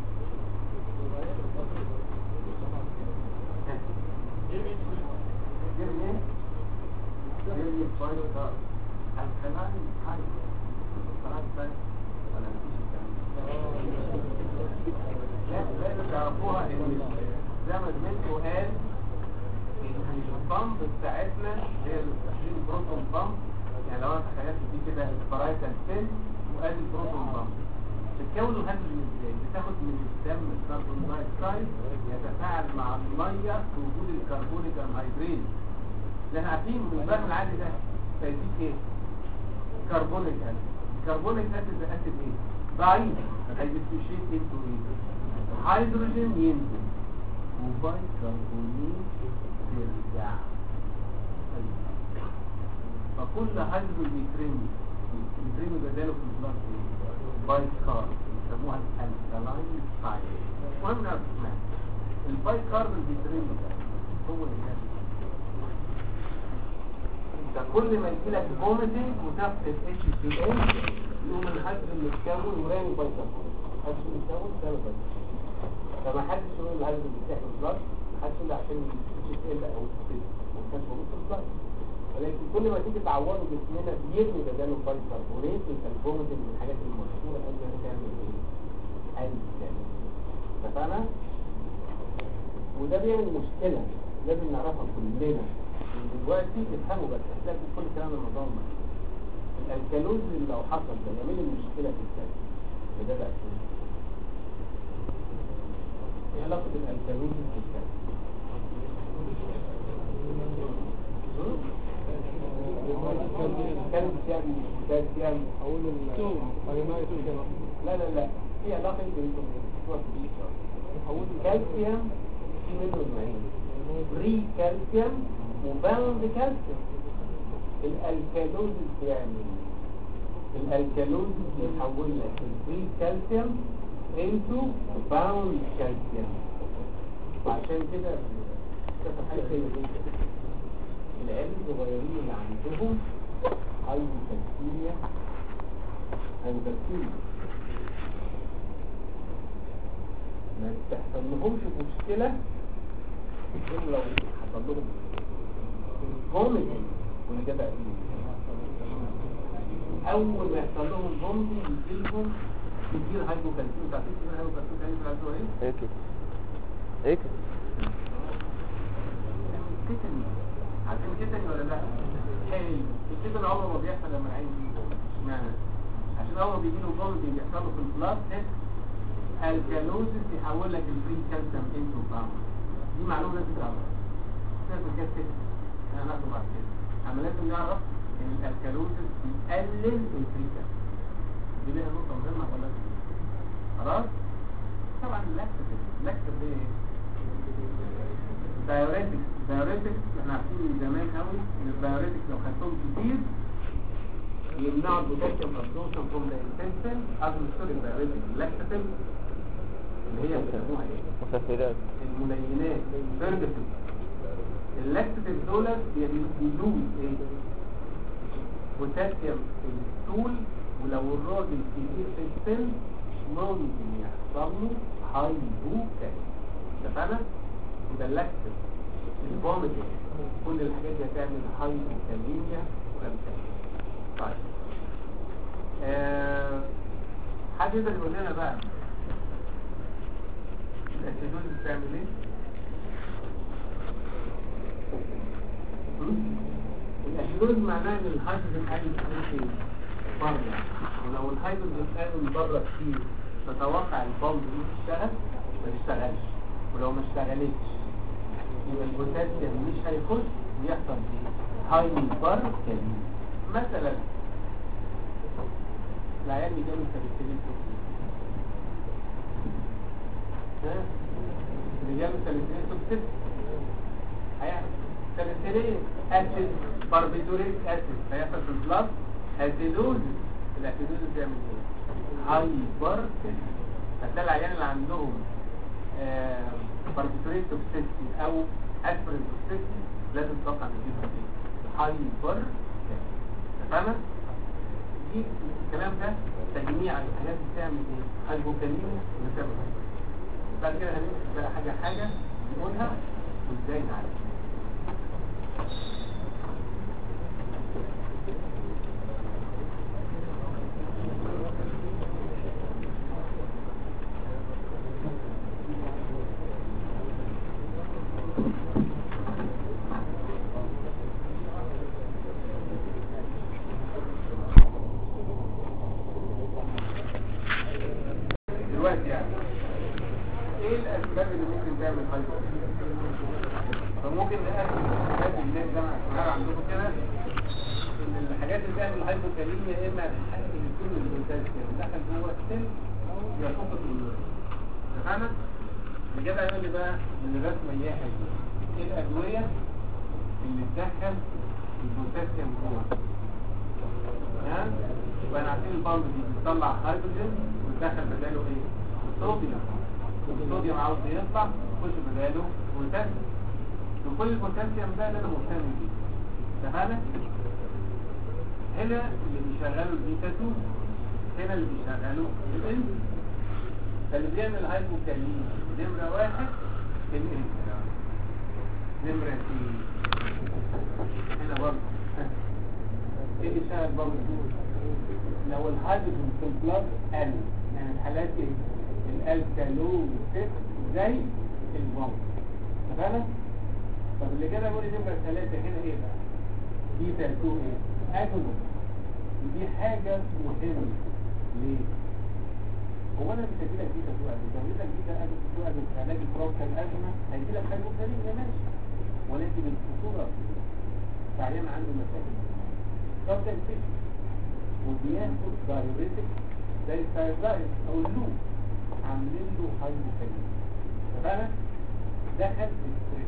جري جري فايل كار الكلام حاجه الكلام ده ولا مفيش الكلام لا لازم تعرفوها ان زي ما زميلكم قال ان البامب بتاعتنا هي التحليل بروتون بامب يعني لو انا تخيلت دي كده سبرايتال سيل وادي البروتون بامب بتكون الهيدروجين ازاي بتاخد من الدم الكربون دايوكسيد يتفاعل مع الميه في وجود الكربونيك انهيدريت لان عارفين من الباب العادي ده فيديك ايه كربونيك اسيد الكربونيك اسيد ده اسيد ايه ضعيف هيديسوشيت انتو ايه هيدروجين ينزل وبايكربونات ترجع فكل هيدروجين يترمي يترمي بداله في البلاط ايه بايكارب يسموها الكالاين سايد المهم نعرف اسمها البايكارب اللي بيترمي ده هو اللي ده كل ما يجي لك فوميتنج وتاخد اتش سي ال يقوم الهيدروجين متكون ورامي بايكاربونات الهيدروجين متكون سبب بايكاربونات فما حدش يقول الهيدروجين بيتاخد بلاد ما حدش يقول عشان اتش سي ال او كده ما كانش موجود في البلاد ولكن كل ما تيجي تعوضه جسمنا بيرمي بداله بايكربونات والكربونات من الحاجات المشهوره قوي انها تعمل ايه؟ الكلام اتفقنا؟ وده بيعمل مشكله لازم نعرفها كلنا من دلوقتي تفهموا بس هتلاقي كل كلام الموضوع الالكالوز اللي لو حصل ده يعمل لي مشكله في الكلام وده بقى ايه علاقه الالكالوز في الكلام؟ كالسيوم كالسيوم اقول التوم لا لا لا في علاقه بينهم اقول كالسيوم في منه نوعين بري كالسيوم وباوند كالسيوم الالكالوز بيعمل الالكالوز بيحول لك البري كالسيوم انتو باوند كالسيوم وعشان كده كده حاجه زي كده العيال الصغيرين اللي عندهم هايبوكالسيميا هايبوكالسيميا ما تحصل لهمش مشكلة إن لو حصل لهم فوميتنج واللي جاب أول ما يحصل لهم فوميتنج يجي لهم كتير هايبوكالسيميا تعرفين كتير هايبوكالسيميا يعني في العزوة ايه؟ ايه كده ايه كده كتني عارفين كتني ولا لا؟ حلو الكتن عمره ما بيحصل لما العين يجي فوميتنج اشمعنى؟ عشان أول ما بيجي له فوميتنج بيحصل له في البلاس الكالوزيس يحول لك الفري كالسيوم انتو باوند دي معلومه لازم تعرفها لازم كده كده انا هناخده بعد كده اما لازم نعرف ان الكالوزيس بيقلل الفري كالسيوم دي ليها نقطه مهمه ولا لا؟ خلاص طبعا اللاكتيف اللاكتيف دي دايوريتكس دايوريتكس احنا عارفين من زمان قوي ان الدايوريتكس لو خدتهم كتير يمنعوا البوتاسيوم ابزوربشن فروم ذا انتستين قبل سوري الدايوريتكس اللاكتيف اللي هي بيسموها ايه؟ مسافرات الملينات فيرجسون اللاكتيف دولت بيلوز ايه؟ بوتاسيوم في الستول ولو الراجل كبير في السن ممكن يحصل له هايبوكاليميا اتفقنا؟ يبقى اللاكتس الفوميتنج كل الحاجات دي هتعمل هايبوكاليميا وامثالها طيب آه، حد يقدر يقول لنا بقى الاسيدوز بتعمل ايه؟ هم؟ الاسيدوز معناه ان الهيدروجين قايم فين؟ بره ولو الهيدروجين قايم بره كتير تتوقع البامب دي تشتغل ما تشتغلش ولو ما اشتغلتش يبقى البوتاسيوم مش هيخش ويحصل ايه؟ هايبر كاليميا مثلا العيال اللي جاله ساليسيليك توكسين ها اللي جاله ساليسيليك توكسين هيعمل ساليسيليك اسيد باربيتوريك اسيد هيحصل في البلاد اسيدوز الاسيدوز بيعمل ايه؟ هايبر كاليميا هتلاقي العيال اللي عندهم باربيتوريك توكسيستي او اسبرين توكسيستي لازم تتوقع ان يجيبها ايه؟ هايبر كاليميا تفهمت؟ دي الكلام ده تجميع الحاجات بتعمل ايه هايبوكاليميا وبتعمل هايبر بعد كده هنمسك بقى حاجه حاجه نقولها وازاي نعالج دلوقتي يعني ايه الاسباب اللي ممكن تعمل هايبر فممكن نقسم الاسباب اللي زي ما الشباب عندكم كده ان الحاجات اللي تعمل هايبوكاليميا يا اما الحاجه اللي تكون البوتاسيوم دخل جوه السن يفقد النور تمام اللي كده هيقول لي بقى من الرسمه اياها دي ايه الادويه اللي تدخل البوتاسيوم جوه ها يبقى انا عارفين البامب دي بتطلع هيدروجين وتدخل بداله ايه صوديوم الصوديوم عاوز يطلع يخش بداله بوتاسيوم وكل البوتاسيوم ده اللي انا مهتم بيه اتفقنا هنا اللي بيشغلوا البيتا 2 هنا اللي بيشغلوا الانسولين فاللي بيعمل هايبوكاليميا نمره واحد الانسولين نمره اثنين هنا برضه ايه اللي شغل برضه لو الهيدروجين في البلاد قل يعني الحالات ايه الالكالون زي البوم تمام طب اللي كده بقول نمره ثلاثة هنا ايه بقى بيتا 2 ايه اجونس ودي حاجة مهمة ليه هو انا مش هديلك بيتا 2 اجونس لو اديتك بيتا اجونس 2 اجونس في علاج البروكال ازمة هيجيلك حاجة مختلفة ماشي ولكن الخطورة تعيان عنده مشاكل طب ده الفكر وبياخد دايوريتك زي الثايرويد او اللوب عاملين له هايبوكاليميا تمام دخل في الستريس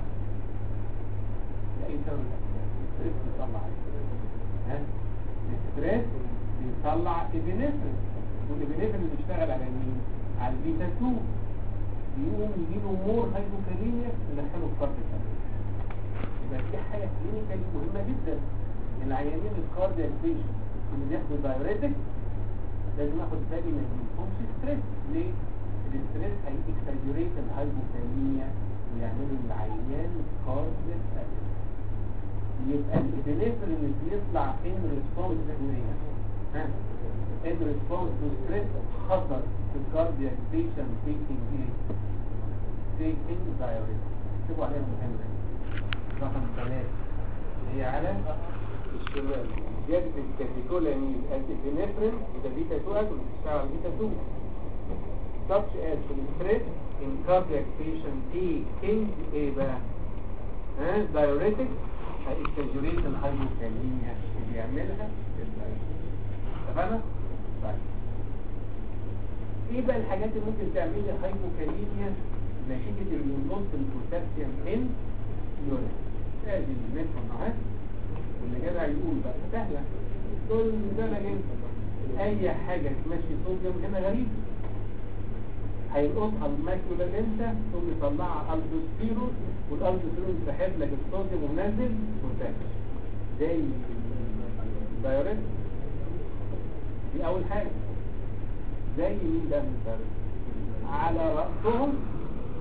لاي سبب الستريس بيطلع ايه ها الستريس بيطلع ابنفرين والابنفرين اللي بيشتغل على مين على البيتا 2 يقوم يجيله مور هايبوكاليميا يدخله في فرد الثاني يبقى دي حاجه كلينيكالي مهمه جدا العيانين الكاردياك بيشنت اللي بياخدوا دايوريتك لازم اخد بالي ما يجيلهمش ستريس ليه؟ الستريس هيكسجريت الهايبوكاليميا ويعمل العيان كاردياك اريست يبقى الابنفرين اللي بيطلع ان ريسبونس ها ان ريسبونس تو ستريس خطر في الكاردياك بيشنت تيكينج ايه؟ تيكينج دايوريتك اكتبوا عليها مهمه رقم ثلاثة هي على الشمال زيادة الكاتيكولامين الابنفرين وده بيتا 2 اجل بتشتغل بيتا 2 such as stress in cardiac patient taking ايه بقى ها diuretic هيستجريت الهايبوكاليميا اللي بيعملها اتفقنا؟ طيب ايه بقى الحاجات اللي ممكن تعمل لي هايبوكاليميا نتيجة النص البوتاسيوم ان يورين ادي المتر معاك واللي جدع يقول بقى سهلة دول سهلة جدا اي حاجة تمشي صوديوم هنا غريب هيلقطها الماكيولا انت ثم يطلعها الدوستيرون والالدوستيرون يسحب لك الصوديوم ومنزل بوتاسيوم زي الدايوريت دي اول حاجة زي مين ده من الدايوريت على رأسهم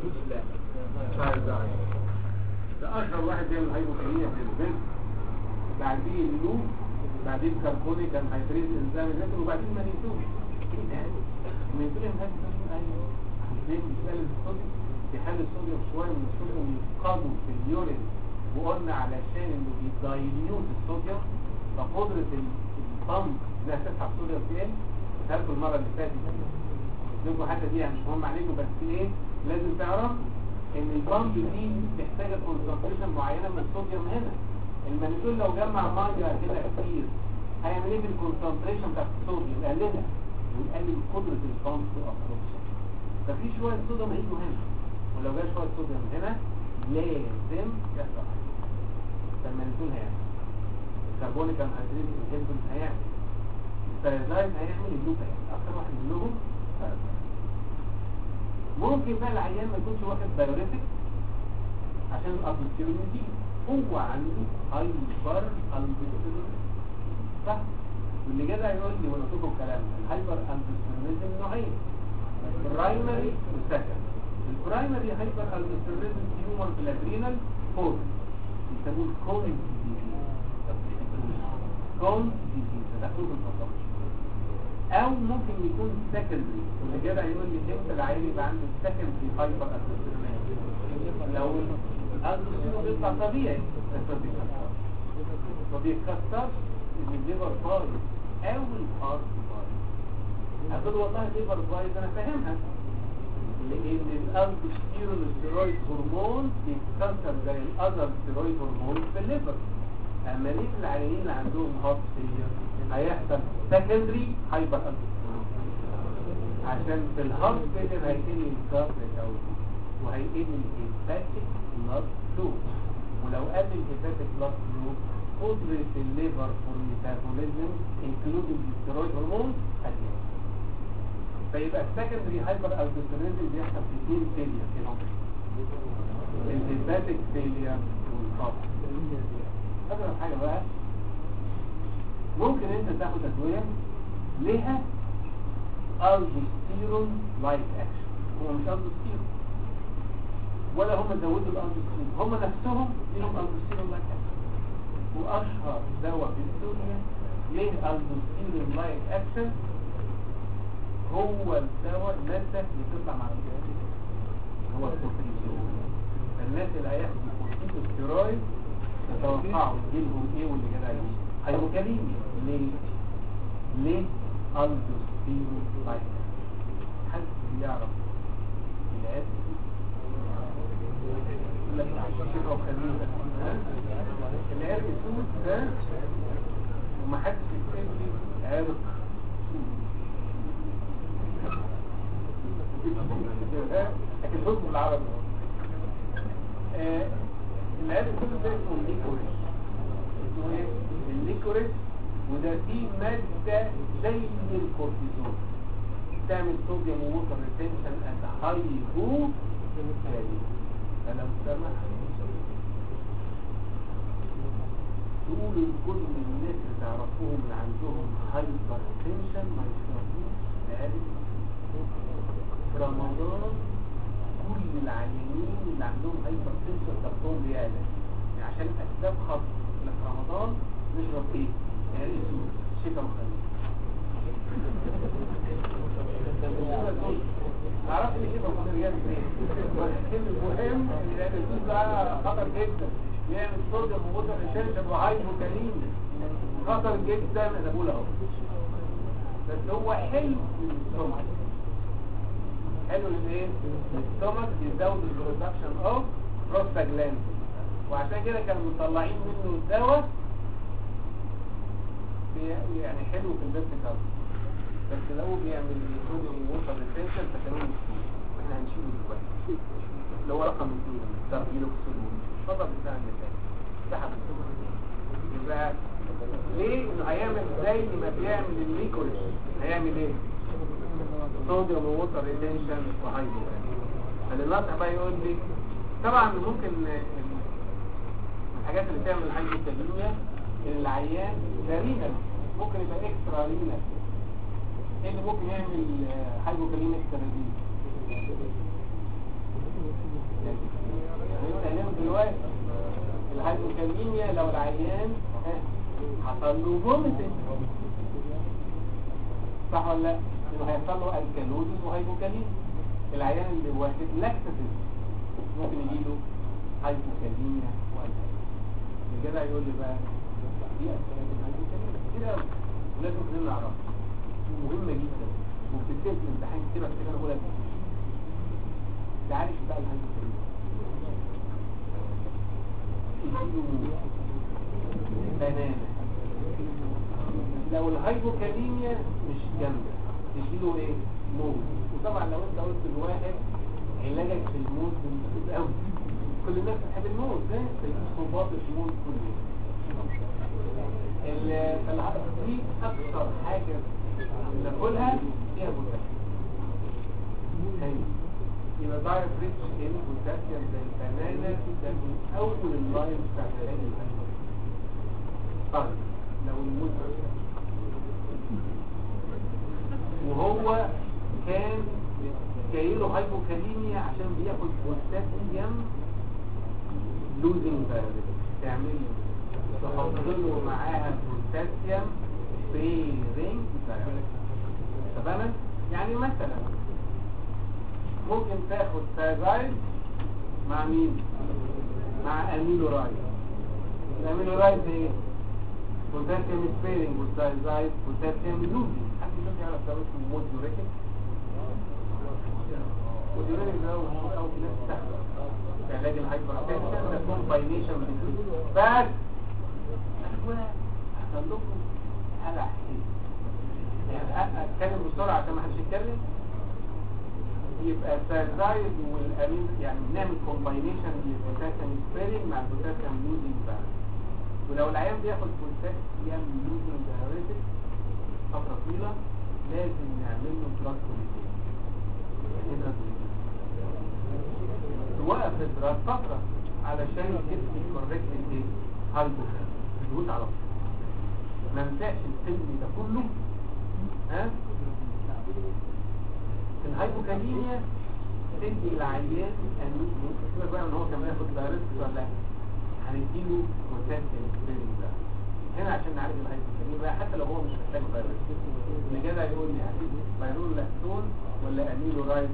لا ثايرويد ده اشهر واحد بيعمل هايبوكاليميا في البنت بعدين اللوب بعدين كربونيك انهيدريز انزيم الريتر وبعدين مانيتول ايه ده المانيتول انهيدريز ايوه عشان بيقلل الصوديوم بيحل الصوديوم شويه من الصوديوم يفقده في اليورين وقلنا علشان انه بيدايليوت الصوديوم فقدره ال- البامب انها تسحب صوديوم تقل قلت المره اللي فاتت لكم حتى دي يعني مش مهم عليكم بس ايه لازم تعرف ان البامب دي محتاجه كونسنتريشن معينه من الصوديوم هنا المانيتول لو جمع ميه هنا كتير هيعمل ايه بالكونسنتريشن بتاعت الصوديوم يقللها ويقلل قدره البامب تو ابسوربشن ففي شويه صوديوم هيجوا هنا ولو جه شويه صوديوم هنا لازم يحصل حاجه فالمانيتول هيعمل الكربونيك انهيدريز انهيبيتور هيعمل الثايرويد هيعمل اللوب هيعمل اكتر واحد منهم ثايرويد ممكن بقى العيان ما يكونش واخد بايوريتك عشان الابوستيرون دي هو عنده هايبر البوستيرون صح واللي جدع يقول لي وانا قلت الكلام ده الهايبر البوستيرونيزم نوعين برايمري وسكند البرايمري هايبر البوستيرونيزم تيومر في الادرينال فور يسموه كون ديزيز كون ديزيز ده في الباثولوجي او ممكن يكون سكندري واللي جدع يقول لي امتى العيل يبقى عنده سكندري هايبر البوستيرونيزم لو الالبوستيرون بيطلع طبيعي بس ما بيتكسرش ما بيتكسرش ان الليفر بايظ او الهارت بايظ هتقول والله الليفر بايظ انا فاهمها لان الالبوستيرون الستيرويد هرمون بيتكسر زي الاذر ستيرويد هرمون في الليفر اما ليه في العيانين اللي عندهم هارت فيلير هيحصل سكندري هايبر البوستيرون عشان في الهارت فيلير هيقل الكاربريك او وهيقل الهيباتيك بلاد فلو ولو قل الهيباتيك بلاد فلو قدرة الليفر فور ميتابوليزم انكلودنج الستيرويد هرمون هتقل فيبقى السكندري هايبر البوستيرونيزم بيحصل في اثنين فيلير كده الهيباتيك فيلير والهارت أضرب حاجة بقى ممكن انت تاخد ادوية لها البوستيرون لايك اكشن هو مش البوستيرون ولا هم زودوا الالبوستيرون هم نفسهم ليهم البوستيرون لايك اكشن واشهر دواء في الدنيا ليه البوستيرون لايك اكشن هو الدواء المادة اللي بتطلع مع الجهاز هو الكورتيزون الناس اللي هياخدوا كورتيزوستيرويد تتوقعوا يجيلهم ايه واللي جاي عليهم هيوكاليميا ليه؟ ليه البوستيرون لايك حد يعرف العيادة يقول لك شفا وخليل العرق سود ده ومحدش يكتب لي عرق سود لكن حكم بالعربي آه، العرق السود ده اسمه الليكوريس اسمه ايه؟ الليكوريس وده فيه مادة زي الكورتيزون تعمل صوديوم ووتر ريتنشن اند هايبو فلو سمح دول كل الناس اللي تعرفوهم اللي عندهم هايبر تنشن ما يشربوش عارف في رمضان كل العيانين اللي عندهم هايبر تنشن ضغطهم بيعلى يعني عشان اسباب خاصه إحنا في رمضان نشرب ايه؟ يعني اسمه شفا وخليل معرفش ليه شبه مدريات فين ولكن المهم ان الانسان ده خطر جدا بيعمل صوديوم ووتر ريتنشن وهايبوكاليميا خطر جدا انا بقول اهو بس هو حلو للسtomach حلو لايه؟ للسtomach بيزود البرودكشن اوف بروستاجلاند وعشان كده كانوا مطلعين منه الدواء بي- يعني حلو في البيت كارد بس لو بيعمل صوديوم ووتر ريتنشن فكانوا مشكلة واحنا هنشيله دلوقتي اللي هو رقم اثنين تربيلوكسيلون الفضل بتاع اللي فات سحب يبقى ليه انه هيعمل زي ما بيعمل الليكوريس هيعمل ايه؟ صوديوم ووتر ريتنشن وهايبو فالناطق بقى يقول لي طبعا ممكن ال- من الحاجات اللي تعمل الهايبوكاليميا العيان كرينا ممكن يبقى اكسترا رينا ايه اللي ممكن يعمل هايبوكاليميا اكسترا يعني انت دلوقتي الهايبوكاليميا لو العيان ها، حصل له فوميتنج صح ولا لا؟ يبقى هيحصل له الكالوزيس وهايبوكاليميا العيان اللي واخد لاكتاتيف ممكن يجي له هايبوكاليميا والكالوزيس الجدع يقول لي بقى دي اسباب الهايبوكاليميا كتير قوي ولازم كلنا نعرفها مهمة جدا وبتتم في الامتحان كتير بس كده اقولها ده عارف بقى الهايبوكاليميا يجيله بنانة لو الهايبوكاليميا مش جامدة تجيله ايه؟ موت وطبعا لو انت قلت لواحد علاجك في الموت بنسيب قوي كل الناس بتحب الموت ده صباط الموت كل يوم ال- فالع- دي اكثر حاجة ناكلها فيها بوتاسيوم تاني يبقى دايت ريتش ان بوتاسيوم زي البنانا ده من اول اللاين بتاع العلاج الهايبوكاليميا طيب لو الموت وهو كان جايله هايبوكاليميا عشان بياخد بوتاسيوم لوزنج فيروس تعمل تحط له معاها بوتاسيوم بيرنج فيروس تمام يعني مثلا ممكن تاخد ثايرويد مع مين مع اميلورايد الاميلورايد ايه بوتاسيوم سبيرنج والثايرويد بوتاسيوم لوزنج حد يشوف يعرف ده اسمه موديوريتك موديوريتك ده هو مشهور قوي في ناس تستخدم في علاج الهايبرتنشن ده كومباينيشن بين بس أيوة، هقول لكم حاجه حقيقيه يعني أ- اتكلم بسرعه عشان ما حدش يتكلم يبقى الثايرويد والامين يعني بنعمل كومباينيشن للبوتاسيوم سبيرنج مع البوتاسيوم لوزنج بقى ولو العيان بياخد بوتاسيوم لوزنج دايوريتك فتره طويله لازم نعمل له دراج كوميتين يعني دراج توقف الدراج فتره علشان الجسم يكوركت الايه هايبوكاليميا الجهود على طول ما ننساش الفيلم ده كله ها الهايبوكاليميا تدي العيان ان سيبك بقى ان هو كمان ياخد دايركت ولا لا هنديله بوتاسيوم سبيرنج ده هنا عشان نعالج الهايبوكاليميا بقى حتى لو هو مش محتاج دايركت اللي جدع يقول لي هديله بايرول لاكتون ولا اميلورايد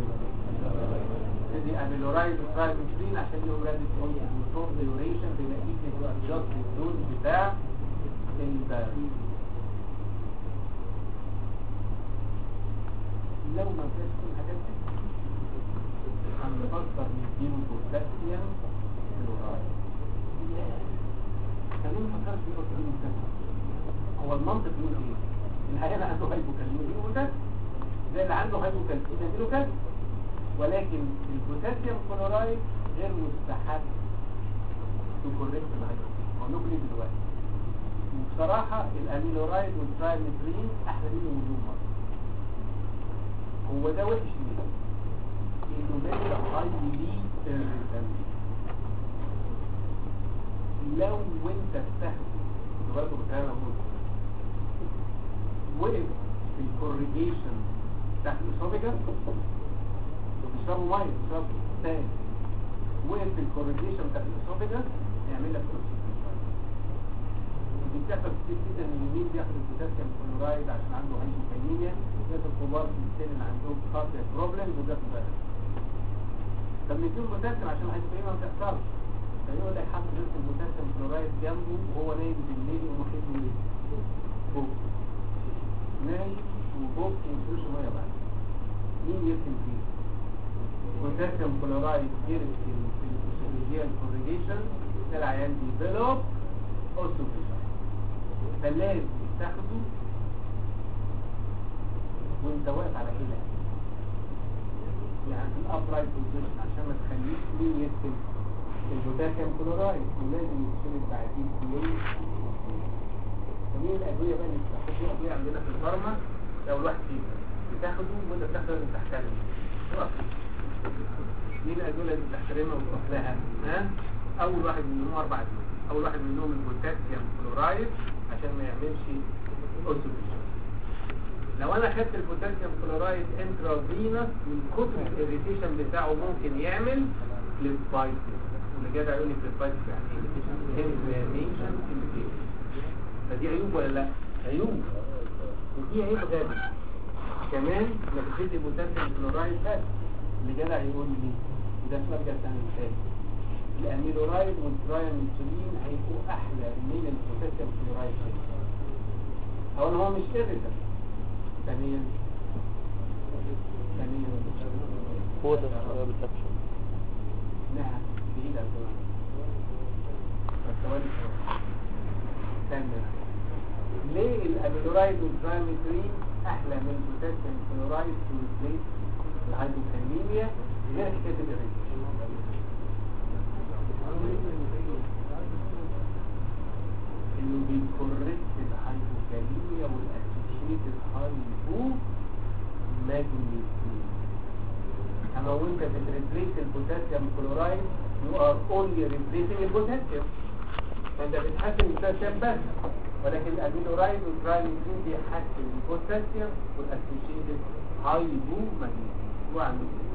تدي اميلورايد وترايبوترين عشان يقوم رادي شورت ديوريشن بنتيجه ادجست الدوز بتاع الدايركت لو ما فيش كل الحاجات دي هنفكر نديله بوتاسيوم كلورايد خلينا نفكر في نقطة دي مهمة. هو المنطق يقول ايه؟ العيان عنده هايبوكاليميا يديله بوتاسيوم زي اللي عنده هايبوكاليميا يديله كالسيوم ولكن البوتاسيوم كلورايد غير مستحب تكوريكت الهايبوكاليميا هقول لكم ليه دلوقتي وبصراحة الاميلورايد والترايمترين احلى منه مليون مرة هو ده وحش ليه؟ انه ده هايلي irritant. لو انت بتاخده خد بالكم بالكلام اللي بقوله وقف في الكوريجيشن بتاعت الاسوفيجا بيشربوا ميه بيشربوا تاني وقف في الكوريجيشن بتاعت الاسوفيجا يعمل لك ودي بتحصل كتير جدا ان مين بياخد البوتاسيوم كلورايد عشان عنده هايبوكاليميا الناس الكبار في السن اللي عندهم كارdiac بروبلمز وبياخد بالك طب نديله بوتاسيوم عشان الهايبوكاليميا ما تحصلش فيقول لك حط جزء البوتاسيوم كلورايد جنبه وهو نايم بالليل يقوم واخد له ايه؟ بوك نايم وبوك ومفيش ميه بعد مين يرسم فيه؟ بوتاسيوم كلورايد يرسم في الفسيولوجيا الكوريجيشن ده العيان ديفلوب اوستوفيشن فلازم تاخده وانت واقف على كده يعني في الابرايت بوزيشن عشان ما تخليش مين يرسم البوتاسيوم كلورايد ولازم يرسم بعدين كويس ومين الادويه بقى اللي بتاخد في ادويه عندنا في الفارما لو الواحد فيهم بتاخده وانت بتاخده لازم تحترمه وقف. مين الادويه اللي بتحترمها وتروح لها ها اول واحد منهم اربع ادويه اول واحد منهم البوتاسيوم كلورايد عشان ما يعملش اوسوفيشن لو انا خدت البوتاسيوم كلورايد انترافينوس من كتر الاريتيشن بتاعه ممكن يعمل فليبايتس واللي جدع يقول لي فليبايتس يعني ايه انفلاميشن فدي عيوب ولا لا عيوب ودي عيب غبي كمان لما بتدي بوتاسيوم كلورايد بس اللي جدع يقول لي وده مرجع ثاني مثال الاميلورايد والترايميثيلين هيبقوا احلى من البوتاسيوم كلورايد اولا هو مش اريتر ثانيا ثانيا هو ده هو بالأكشن نعم بعيد عن الزمان فالثواني استنى ليه الاميلورايد والترايميثيلين احلى من البوتاسيوم كلورايد في ريبليس الهايبوكاليميا غير حكايه الاريتر انه بيكوركت الهايبوكاليميا والاسوشيتد هايبو ماجنيزيوم اما وانت بتريبليس البوتاسيوم كلورايد يو ار اونلي ريبليسنج البوتاسيوم فانت بتحسن البوتاسيوم بس ولكن الاميلورايد والترايميثين بيحسن البوتاسيوم والاسوشيتد هايبو ماجنيزيوم هو عنده كده.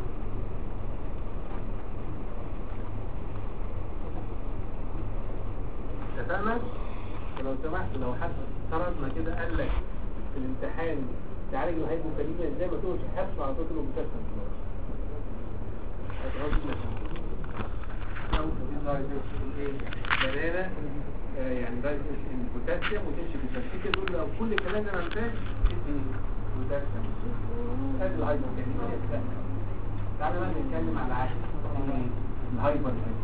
اتفقنا؟ ولو سمحت لو حد فرضنا كده قال لك في الامتحان تعالج الهايبوكاليميا ازاي ما تقولش حبس على طول المستشفى بنانا يعني درجة البوتاسيوم وتمشي بالتركيز تقول لو كل الكلام ده انا فاهم تدي بوتاسيوم ادي الهايبوكاليميا تعالى بقى نتكلم على العكس الهايبر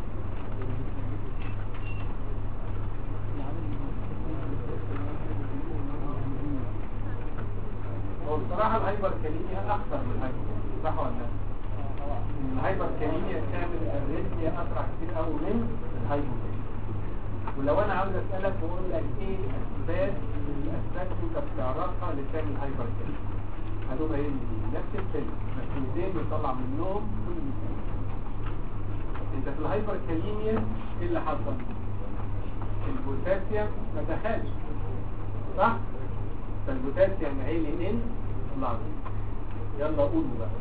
هو بصراحة الهايبر كاليميا أخطر من الهايبر صح ولا لا؟ الهايبر كاليميا بتعمل الريتميا أسرع كتير قوي من الهايبر ولو أنا عاوز أسألك وأقول لك إيه الأسباب الأسباب اللي أنت بتعرفها اللي بتعمل الهايبر كاليميا هتبقى إيه نفس الفيلم بس إزاي بيطلع منهم كل مثال أنت في الهايبر كاليميا إيه اللي حصل؟ البوتاسيوم ما دخلش صح؟ فالبوتاسيوم عالي ان لحظة يلا قولوا بقى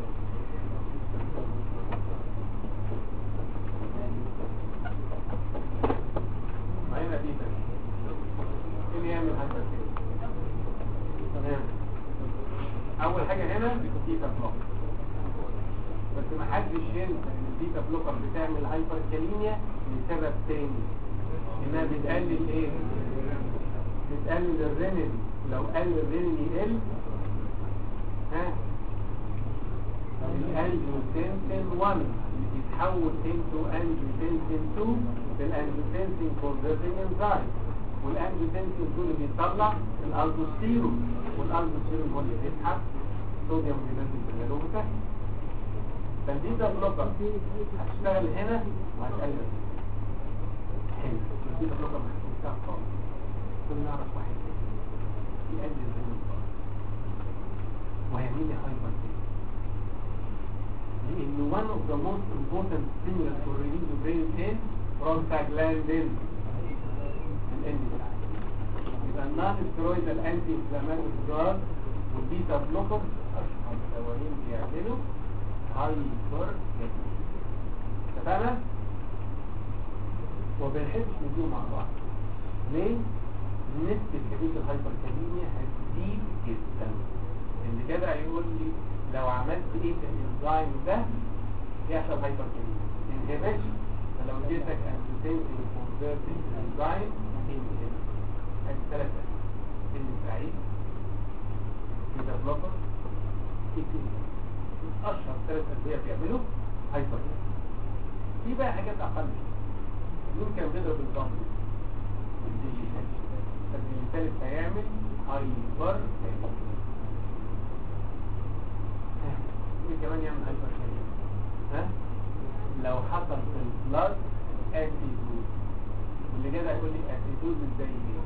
هنا دي مين يعمل هذا تمام اول حاجة هنا بيتا بلوك بس ما حدش ينسى ان البيتا بلوكر بتعمل هايبر كاليميا لسبب تاني انها بتقلل ايه بتقلل الرينين لو قل الرينين يقل ها الانجيوتنسين 1 يتحول into angiotensin 2 بالانجيوتنسين converting enzyme والانجيوتنسين 2 اللي بيطلع الالدوستيرون والالدوستيرون هو اللي بيسحب صوديوم بينزل في الجلوبة فالبيتا بلوكر هتشتغل هنا وهتقلل حلو البيتا بلوكر محسوسها خالص كنا نعرف واحد يقلل الرينين خالص وهيعمل لي هايبر لأن one of the most important stimulus for release of brain is prostaglandin الانزيم يبقى النون ستيرويدال انتي انفلاماتوري دراج والبيتا بلوكر اشهر دوايين بيعملوا هايبر اتفقنا؟ وبنحبش ندوم مع بعض ليه؟ نسبة حدوث الهايبركاليميا هتزيد جدا اللي كده هيقول لي لو عملت ايه في الانزيم ده يحصل هايبركاليميا انهبيشن فلو اديتك انتيتنسين كونفرتنج انزيم انهبيشن ادي ثلاث ان سعيد كده بلوكر اشهر ثلاث ادويه بيعملوا هايبركاليميا في بقى حاجات اقل مين كان بيضرب الضغط الثالث هيعمل هايبر ايه كمان يعمل هايبر ها لو حصل في البلاد اسيدوز واللي جاي هيقول لي اسيدوز ازاي ايه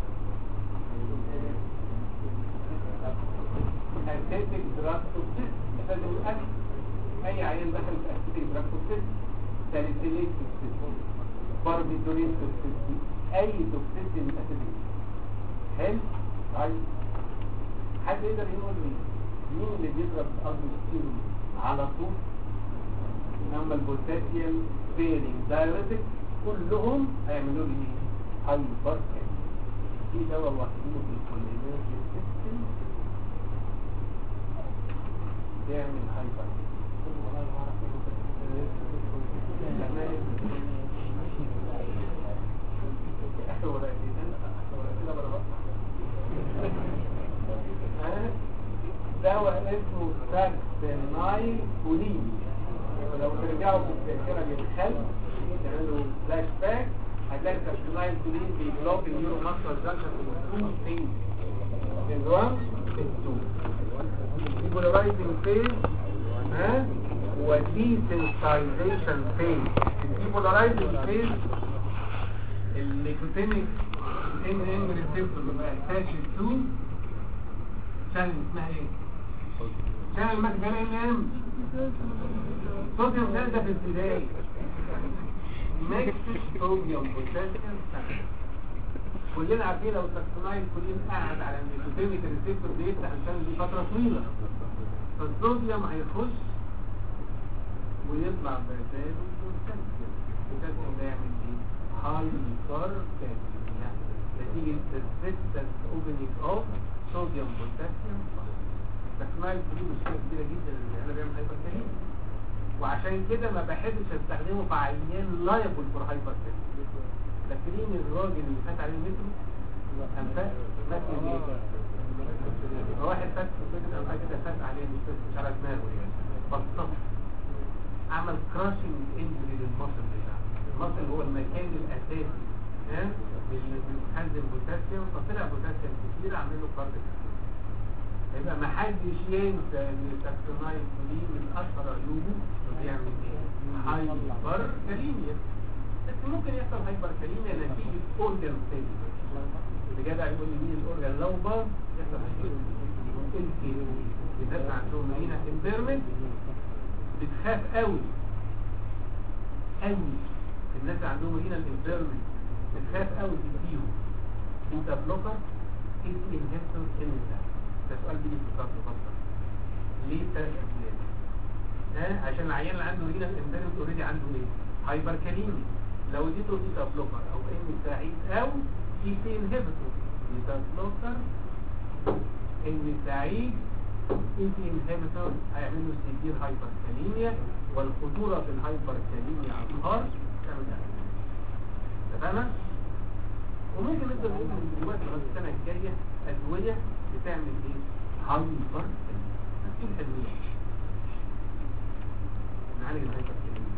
اسيتيك دراج توكسيس لازم الاكل اي عيان دخل في اسيتيك دراج توكسيس ساليسيليك توكسيس باربيتورين توكسيس اي توكسيس من الاسيتيك حلو طيب حد يقدر يقول لي مين اللي بيضرب الالدوستيرون على طول اما البوتاسيوم بيرنج دايريتك كلهم هيعملوا لي ايه هايبر في دواء واخدينه في الكولينات سيستم بيعمل هايبر دواء اسمه ساكسينايل كولين ولو ترجعوا في الذاكره للخلف تعملوا فلاش باك هتلاقي ساكسينايل كولين بيبلوك النيورو ماسكر جانكشن في التو ثينجز in one in two depolarizing phase ها و desensitization phase depolarizing phase النيكوتينيك ان ان ريسبتور بيبقى attached to channel اسمها ايه؟ channel مكان ان ام صوديوم ده ده في البداية ميكس صوديوم بوتاسيوم كلنا عارفين لو السكسونايل كلين قاعد على النيكوتينيك ريسبتور بيفتح الشانل دي فترة طويلة فالصوديوم هيخش ويطلع بداله البوتاسيوم البوتاسيوم ده يعمل ايه؟ هايبر كاليميا نتيجة الريسبتس اوبننج اوف صوديوم بوتاسيوم السكسونايل كلين مشكلة كبيرة جدا اللي انا بعمل هايبر كاليميا وعشان كده ما بحبش استخدمه في عيان لايبل فور هايبر كاليميا فاكرين الراجل اللي فات عليه المترو كان فات مات من ايه واحد فات كده او حاجه كده فات عليه المترو مش على دماغه يعني بطل عمل كراشنج انجري للمصل بتاعه المصل هو المكان الاساسي ها اللي بيخزن بوتاسيوم فطلع بوتاسيوم كتير عامل له كارد يبقى ما حدش ينسى ان الساكسونايل كولين من اشهر عيوبه انه بيعمل ايه؟ هايبر كاليميا بس ممكن يحصل هايبر كاليميا نتيجة اورجان فيلير اللي جدع يقول لي مين الاورجان لو باظ يحصل هايبر كاليميا الناس عندهم هنا امبيرمنت بتخاف قوي قوي الناس عندهم هنا الامبيرمنت بتخاف قوي تديهم بيتا بلوكر ايه الانهبتور ان ده ده سؤال بيجي في الكارت فقط ليه ثلاث اسباب ها عشان العيان اللي عنده هنا الامبيرمنت اوريدي عنده ايه هايبر كاليميا لو اديته بيتا بلوكر او ان سعيد او اي سي انهبيتور بيتا بلوكر ان سعيد اي سي انهبيتور هيعمل له سيفير هايبر كاليميا والخطوره في الهايبر كاليميا على النهار تعمل اتفقنا؟ وممكن نقدر نقول من دلوقتي لغايه السنه الجايه ادويه بتعمل ايه؟ هايبر كاليميا تكتب ادويه نعالج الهايبر كاليميا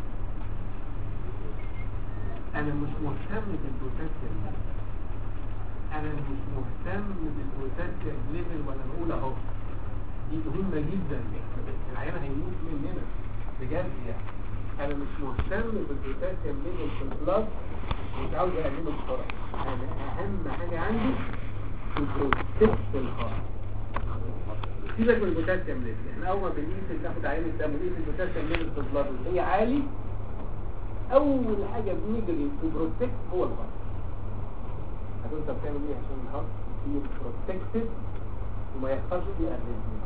انا مش مهتم بالبوتاسيوم انا مش مهتم بالبوتاسيوم ليفل ولا بقول اهو دي مهمه جدا العيان هيموت مننا بجد يعني انا مش مهتم بالبوتاسيوم ليفل في البلاد مش عاوز اقلله بسرعه انا اهم حاجه عندي البروتكت الخاص سيبك من البوتاسيوم ليفل احنا اول ما بنقيس ناخد عين الدم ونقيس البوتاسيوم ليفل في البلاد هي عالي اول حاجة بنجري في بروتكت هو الهارت هتقول انت بتعمل ايه عشان الهارت يكون بروتكتد وما يحصلش فيه اريزمي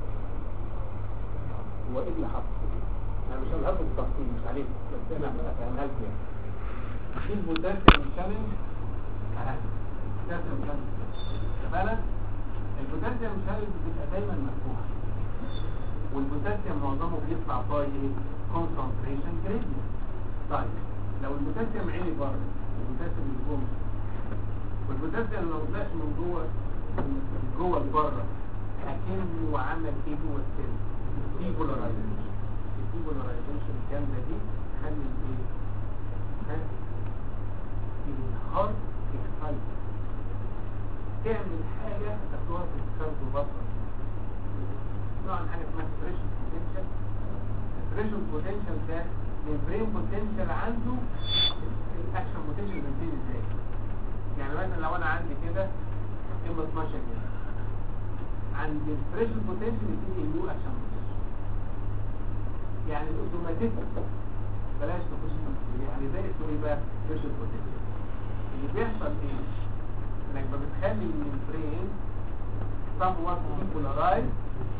هو ايه اللي حصل انا مش هقولها لكم بالتفصيل مش عليك بس انا هفهمها لكم يعني في البوتاسيوم شالنج البوتاسيوم شالنج تمام البوتاسيوم شالنج بتبقى دايما مفتوحه والبوتاسيوم معظمه بيطلع باي كونسنتريشن جريدينت طيب لو البوتاسيوم عالي بره البوتاسيوم اللي جوه والبوتاسيوم لو طلعش من جوه من جوه لبره اكنه عمل ايه جوه السيل ديبولارايزيشن الديبولارايزيشن الجامده دي تخلي الايه؟ ها؟ الهارت اكسايت تعمل حاجه تاخدوها في الكارديو بطل نوع من حاجه اسمها ستريشن بوتنشال ستريشن بوتنشال ده البرين بوتنشال عنده الاكشن بوتنشال بيزيد ازاي يعني مثلا لو انا عندي كده ام 12 كده عند البريشن بوتنشال بيديني نيو اكشن بوتنشال يعني الاوتوماتيك بلاش نخش في التفصيل. يعني ده اسمه ايه بقى بريشن بوتنشال اللي بيحصل ايه انك بتخلي من البرين somewhat depolarized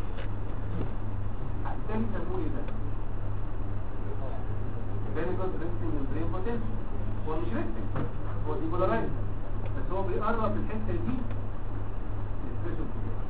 هتسمي تسموه ايه ده؟ very good resting membrane potential هو مش resting هو depolarized بس هو بيقرب الحته دي للسبيشال potential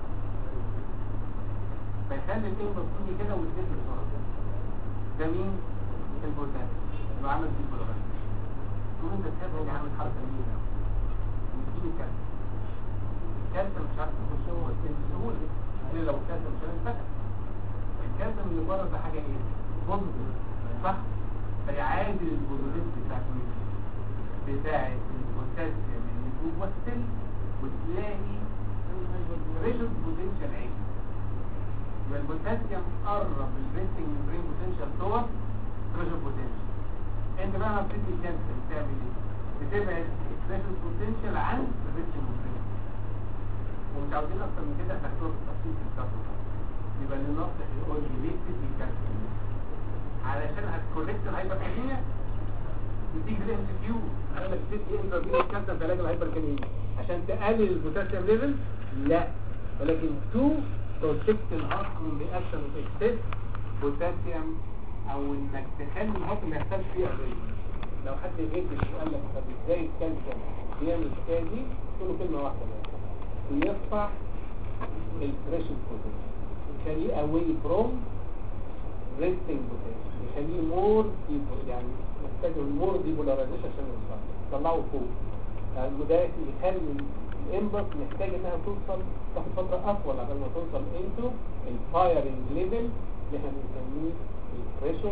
فيخلي الانبوت تيجي كده وتنزل بسرعه ده مين؟ البوتاسيوم اللي عمل depolarized تقول انت تسيبها اللي عامل حركه جميله وتجيب الكالسيوم الكالسيوم مش عارف يخش جوه السن بسهوله الا لو الكالسيوم مش هينفتح الكالسيوم اللي بره ده حاجه ايه؟ بوزيتيف صح؟ فيعادل البوزيتيف بتاعت مين؟ بتاعت البوتاسيوم اللي جوه السن وتلاقي ريشن بوتنشال عالي يبقى البوتاسيوم قرب الريستنج ميمبرين بوتنشال صور ريشن بوتنشال انت بقى لما بتدي الكالسيوم بتعمل ايه؟ بتبعد اكسبريشن بوتنشال عن الريتش ممبرين ومش عاوزين اكتر من كده هتاخدوها بالتفصيل في الكتاب يبقى للنصح يقول لي ليه بتدي الكالسيوم علشان هتكوركت الهايبركاليميا بتيجي الام سي كيو قال لك بتدي انترفيو الكالسيوم في علاج الهايبركاليميا عشان تقلل البوتاسيوم ليفل لا ولكن تو بروتكت الهارت من رياكشن اوف اكسس بوتاسيوم او انك تخلي الهارت ما يحصلش فيه اريزم لو حد غيرك وقال لك طب ازاي الكالسيوم بيعمل الحكايه دي تقول له كلمه واحده بس بيرفع البريشر بوتنشال يخليه away from resting potential يخليه more depo- يعني محتاج more depolarization عشان يوصل طلعه فوق يعني ده يخلي الانبط محتاج انها توصل تاخد فتره اطول قبل ما توصل into الفايرنج ليفل اللي احنا بنسميه البريشر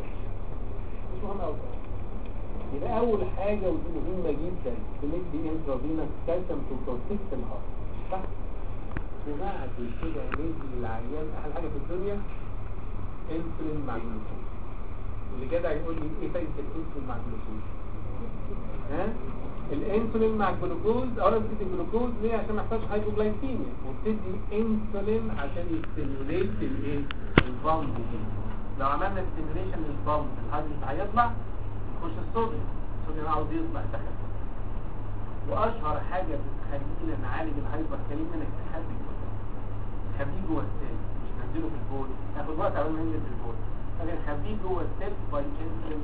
مش مهم قوي يبقى اول حاجه ودي مهمه جدا بندي انترافينوس كالسيوم تو بروتكت الهارت صح وبعد كده ندي للعيان احلى حاجه في الدنيا انسولين مع جلوكوز اللي كده هيقول لي ايه فايده الانسولين مع جلوكوز ها الانسولين مع الجلوكوز اولا بتدي الجلوكوز ليه عشان ما يحصلش هايبوجلايكيميا وبتدي انسولين عشان يستيموليت الايه البامب دي لو عملنا ستيموليشن للبامب الهيدروجين هيطلع يخش الصوديوم الصوديوم عاوز يطلع دخل واشهر حاجه بتخلينا نعالج الهايبركاليميا انك تخلي خبيه جوه السيل مش ننزله في البول تاخد وقت قبل ما ينزل في البول لكن خبيه جوه السيل باي انسولين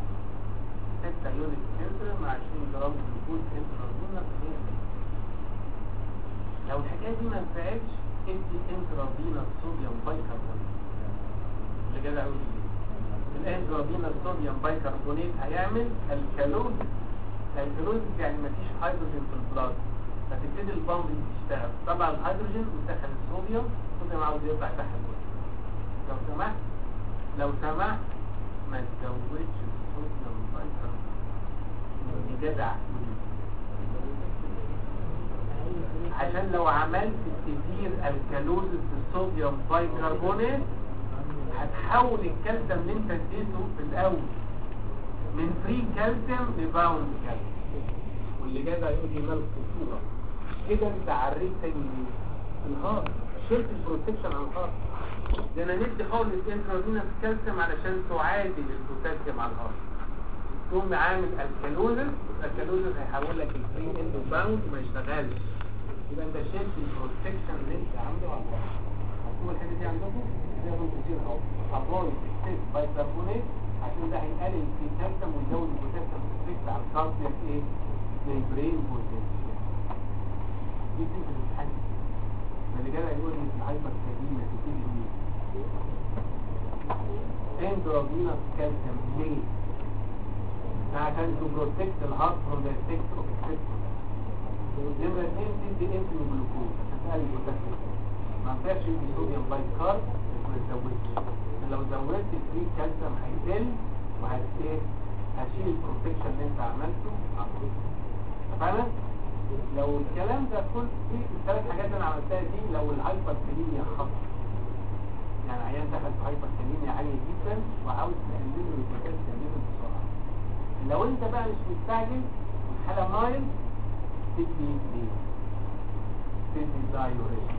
6 يونت انسولين مع 20 جرام جلوكوز انترافينا لو الحكايه دي ما نفعتش ادي انترافينا صوديوم بايكربونات اللي جدع يقول لي الانترافينا صوديوم بايكربونات هيعمل الكالوز الكالوز يعني مفيش هيدروجين في البلاد فتبتدي البامب دي تشتغل طبعا الهيدروجين وتدخل الصوديوم الصوديوم عاوز يطلع تحت الجسم لو سمحت لو سمحت ما تزودش الصوديوم بايكربونات دي جدع عشان لو عملت كتير الكالوزس بالصوديوم بايكربونات هتحول الكالسيوم اللي انت اديته في الاول من فري كالسيوم لباوند كالسيوم واللي جدع يقول لي مال الخطوره كده انت عريت تاني ليه؟ الهارت شلت البروتكشن على الهارت ده انا ندي خالص انترافينوس كالسيوم علشان تعادل البوتاسيوم على الهارت تقوم عامل الكالوزس الكالوزس هيحول لك الفري اندو باوند ما يشتغلش يبقى انت شلت البروتكشن اللي انت عامله على الهارت هتكون الحته دي عندكم دي لازم تصير اهو افويد ستيت بايكربونات عشان ده هيقلل في كالسيوم ويزود البوتاسيوم ستريكت على الكاردياك ايه ميمبرين بوتنشال دي تنزل الامتحان اللي جاي يقول ان الهايبر كاليميا تبتدي مين اندروفينوس كالسيوم ليه عشان تو بروتكت الهارت فروم ذا افكت اوف اكسسيف نمرة اتنين تدي انسولين جلوكوز عشان تقلل البوتاسيوم ما ينفعش يدي صوديوم بايكارب ما تزودش لو زودت الفري كالسيوم هيقل وهت ايه هتشيل البروتكشن اللي انت عملته على طول فاهم لو الكلام ده كل في الثلاث حاجات اللي انا عملتها دي لو الهايبر كاليميا خطر يعني عيان دخل في هايبر كاليميا عاليه جدا وعاوز تقلله البوتاسيوم ليفل بسرعه لو انت بقى مش مستعجل والحاله مايل تدي ايه تدي دايوريشن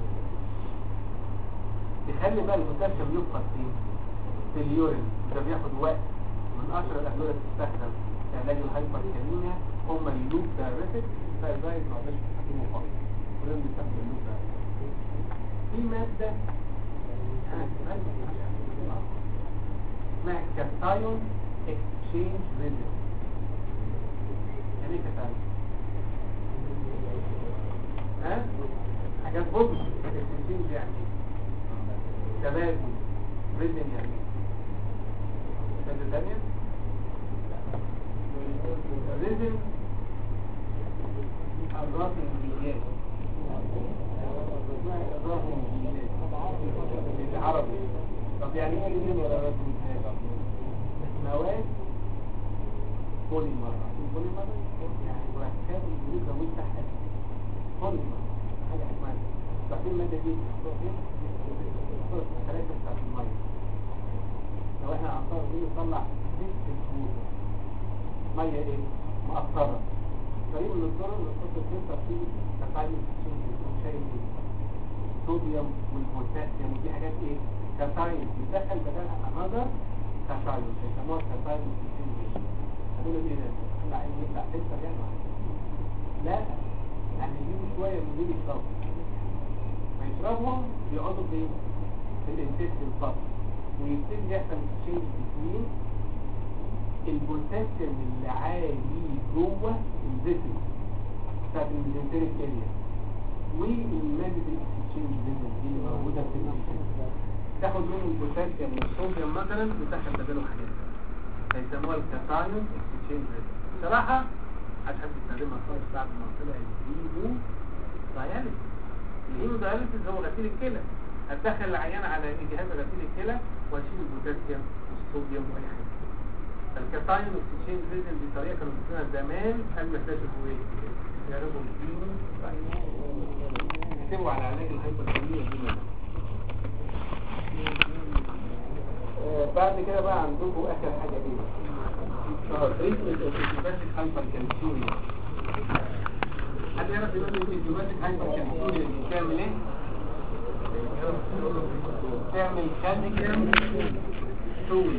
تخلي بقى البوتاسيوم يبقى فين في اليورين ده بياخد وقت من اشهر الادويه اللي بتستخدم في علاج الهايبر كاليميا هم اللوب دايريتك زي زي ما قلنا حكيم مفصل كلنا بنستخدم اللوب دايريتك في مادة أنا سمعت اسمها كاتايون اكسشينج ريزن يعني ايه كاتايون؟ ها؟ حاجات بوزيتيف اكسشينج يعني ايه؟ تبادل ريزن يعني ايه؟ مادة تانية؟ ريزن أضراف الإنجليزيات أضراف الإنجليزيات بالعربي طب يعني ايه ريزن ولا أضراف الإنجليزيات؟ مواد بوليمر البوليمر يعني مركب الجلوكا متحد بوليمر حاجة اسمها بعدين المادة دي بتحطها فين؟ بتحطها في الخلايا بتاعت المية لو احنا عصار دي نطلع زيت الكوز مية ايه؟ مقطرة طريق من الطرق اللي تحط الفلتر فيه تفاعل شايل الصوديوم والبوتاسيوم ودي حاجات ايه؟ كاتاين بيدخل بدلها انذر كاتاين بيسموها كاتاين هتقول ايه ده؟ احنا عايزين نطلع فلتر يعني لا يعني يجيبوا شوية من دول يشربوا ما يشربهم يقعدوا في في الانتستين فقط ويبتدي يحصل تشينج بين البوتاسيوم اللي عالي جوه الفيتل بتاعت الميزنتريك اريا والمادة الاكسشينج ليفل دي اللي موجودة في الانتستين تاخد منه البوتاسيوم والصوديوم مثلا وتدخل بداله حاجات فيسموها الكاتايون اكسشينج ليفل بصراحة محدش حد يستخدمها خالص بعد ما طلع الهيمو داياليسيس الهيمو داياليسيس هو غسيل الكلى هتدخل العيان على جهاز غسيل الكلى واشيل البوتاسيوم والصوديوم واي حاجه فالكاتاين اكسشينج ريزن دي طريقه كانوا بيستخدموها زمان قبل ما اكتشفوا ايه؟ يعرفوا الهيمو اكتبوا على علاج الهايبرتونيا دي منها. آه، بعد كده بقى عندكم اخر حاجه ايه؟ تريتمنت اوف ايديوباتيك هايبركالسيوريا حد يعرف يقول لي الايديوباتيك هايبركالسيوريا دي بتعمل ايه؟ تعمل كالسيوم طول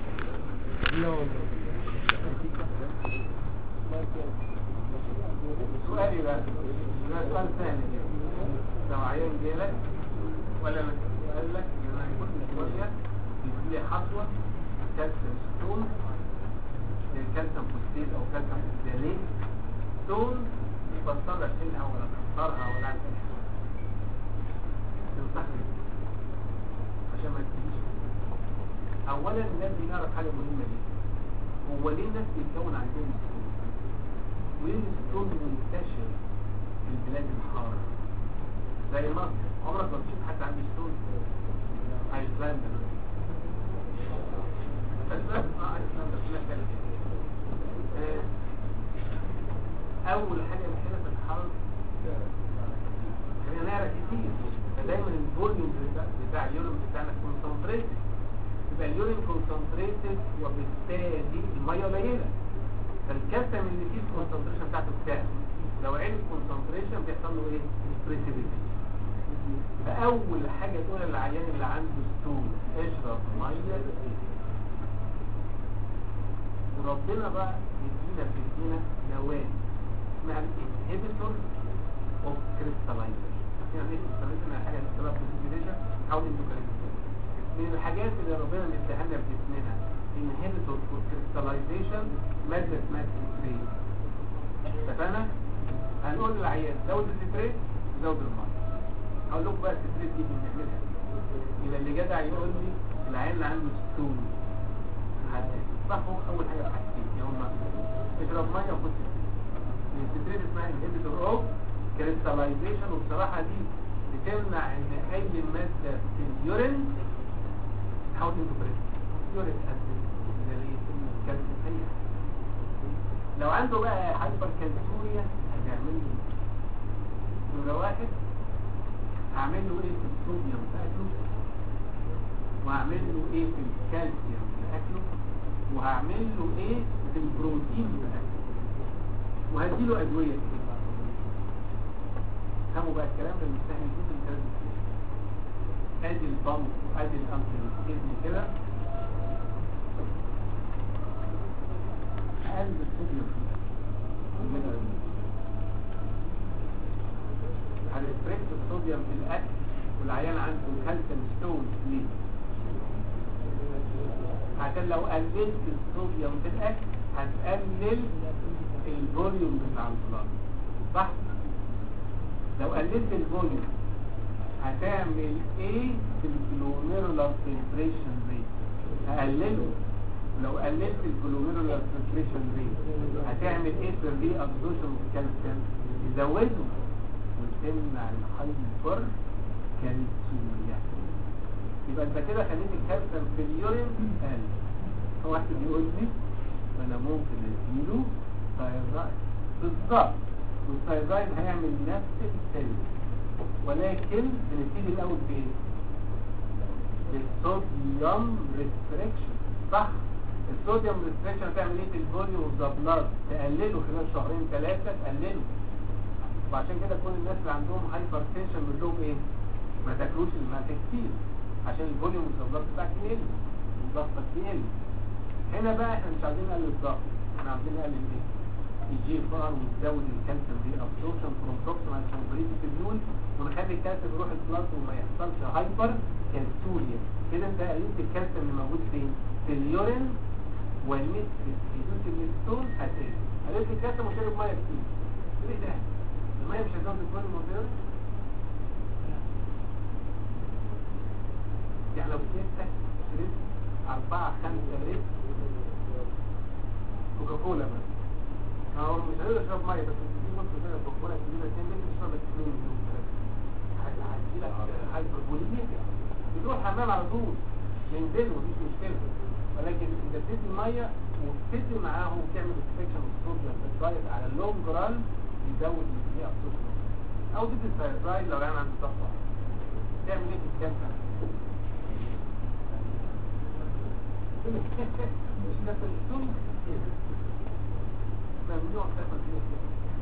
سؤالي بقى ده سؤال سهل كده لو عيان جالك ولا ما قال لك ان انا كنت شويه بيجي لي حصوه كالسيوم ستون كالسيوم فوسفيت او كالسيوم فوسفيت ستون يبطل اشيلها ولا اكسرها ولا اعمل اي حاجه تنصحني عشان ما تجيش اولا لازم نعرف حاجه مهمه جدا هو ليه الناس بيتكون عندهم ستون وليه الستون منتشر في البلاد الحاره زي مصر عمرك ما تشوف حد عنده ستون ايسلندا ايسلندا اه ايسلندا كلها كده آه، اول حاجه بنحلها في الحرب احنا نعرف كتير فدايما الفوليوم بتاع, بتاع اليورين بتاعنا كونسنتريتد يبقى اليورين كونسنتريتد وبالتالي الميه قليله فالكالسيوم اللي فيه الكونسنتريشن بتاعته بتاعه لو عين الكونسنتريشن بيحصل له ايه؟ بريسيبيتي فاول حاجه تقول للعيان اللي عنده ستون اشرب ميه كتير وربنا بقى يدينا في ايدينا نواه اسمها الانهبيتور اوف كريستالايزر يعني ايه كريستالايزر يعني حاجه بتطلع في الكريستاليزيشن او الاندوكريستاليزيشن من الحاجات اللي ربنا مديها لنا في جسمنا انهبيتور اوف كريستالايزيشن ماده اسمها الستريت اتفقنا هنقول للعيان زود الستريت زود الميه هقول لكم بقى الستريت دي بنعملها يبقى اللي جدع يقول لي العيان اللي عنده ستون هتصحوا اول حاجه حاجتين يا هما اشرب ميه وخد الستريت اسمها انهبيتور اوف كريستاليزيشن وبصراحه دي بتمنع ان اي ماده في اليورين تحول انتو يورين اسيد زي الكالسيوم اي حاجه لو عنده بقى هايبر كالسوريا هنعمل له نمره واحد هعمل له ايه في الصوديوم في اكله وهعمل له ايه في الكالسيوم في اكله وهعمل له ايه في البروتين في اكله وهديله ادويه كتير فهموا بقى الكلام ده مستاهل جدا الكلام ده ادي البامب وادي الانتي كده قلب الصوديوم هنستريكت الصوديوم الصوديوم في الاكل والعيان عنده كالسيوم ستون ليه عشان لو قللت الصوديوم في الاكل هتقلل الفوليوم بتاع البلاد صح لو قللت الفوليوم هتعمل ايه في الجلوميرولار فلتريشن ريت هقلله لو قللت الجلوميرولار فلتريشن ريت هتعمل ايه في الري ابزورشن اوف كالسيوم تزوده وتمنع الهايبر كالسيوميا يبقى انت كده خليت الكالسيوم في اليورين قل هو واحد بيقول لي ما انا ممكن اديله ثايرويد بالظبط والثايرويد هيعمل نفس السيل ولكن بنبتدي الاول بايه؟ بالصوديوم ريستريكشن صح الصوديوم ريستريكشن تعمل ايه في الفوليوم اوف ذا بلاد تقلله خلال شهرين ثلاثه تقلله وعشان كده كل الناس اللي عندهم هايبر تنشن بنقول لهم ايه ما تاكلوش الملح كتير عشان الفوليوم اوف ذا بلاد بتاعك يقل وضغطك يقل هنا بقى احنا مش عايزين نقلل الضغط احنا عايزين نقلل ايه يجي فار ونزود الكالسيوم دي ابسوربشن فروم بروكسيمال كومبليت تبيول ونخلي الكالسيوم يروح البلاد وما يحصلش هايبر كالسوريا كده انت قللت الكالسيوم اللي موجود فين في اليورين والميت ريدوس الستون هتقل قللت الكالسيوم وشرب ميه كتير ايه ده الميه مش هتزود الفوليوم اوف يعني لو سيبتك شربت أربعة خمسة لتر كوكاكولا مثلا هو مش هيقدر يشرب ميه بس تدي نص كده كوكاكولا كبيرة 2 لتر تشرب 2 لتر هتجيلك هايبربوليميا بتروح حمام على طول ينزل مفيش مشكلة ولكن انت بتدي الميه وبتدي معاهم وتعمل انسبكشن الصوديوم في الدايت على اللونج ران يزود الكمية الصوديوم او تدي الثايرويد لو يعني عنده ضغط تعمل ايه في الكانسر مش تاكل السم ممنوع تاكل فيه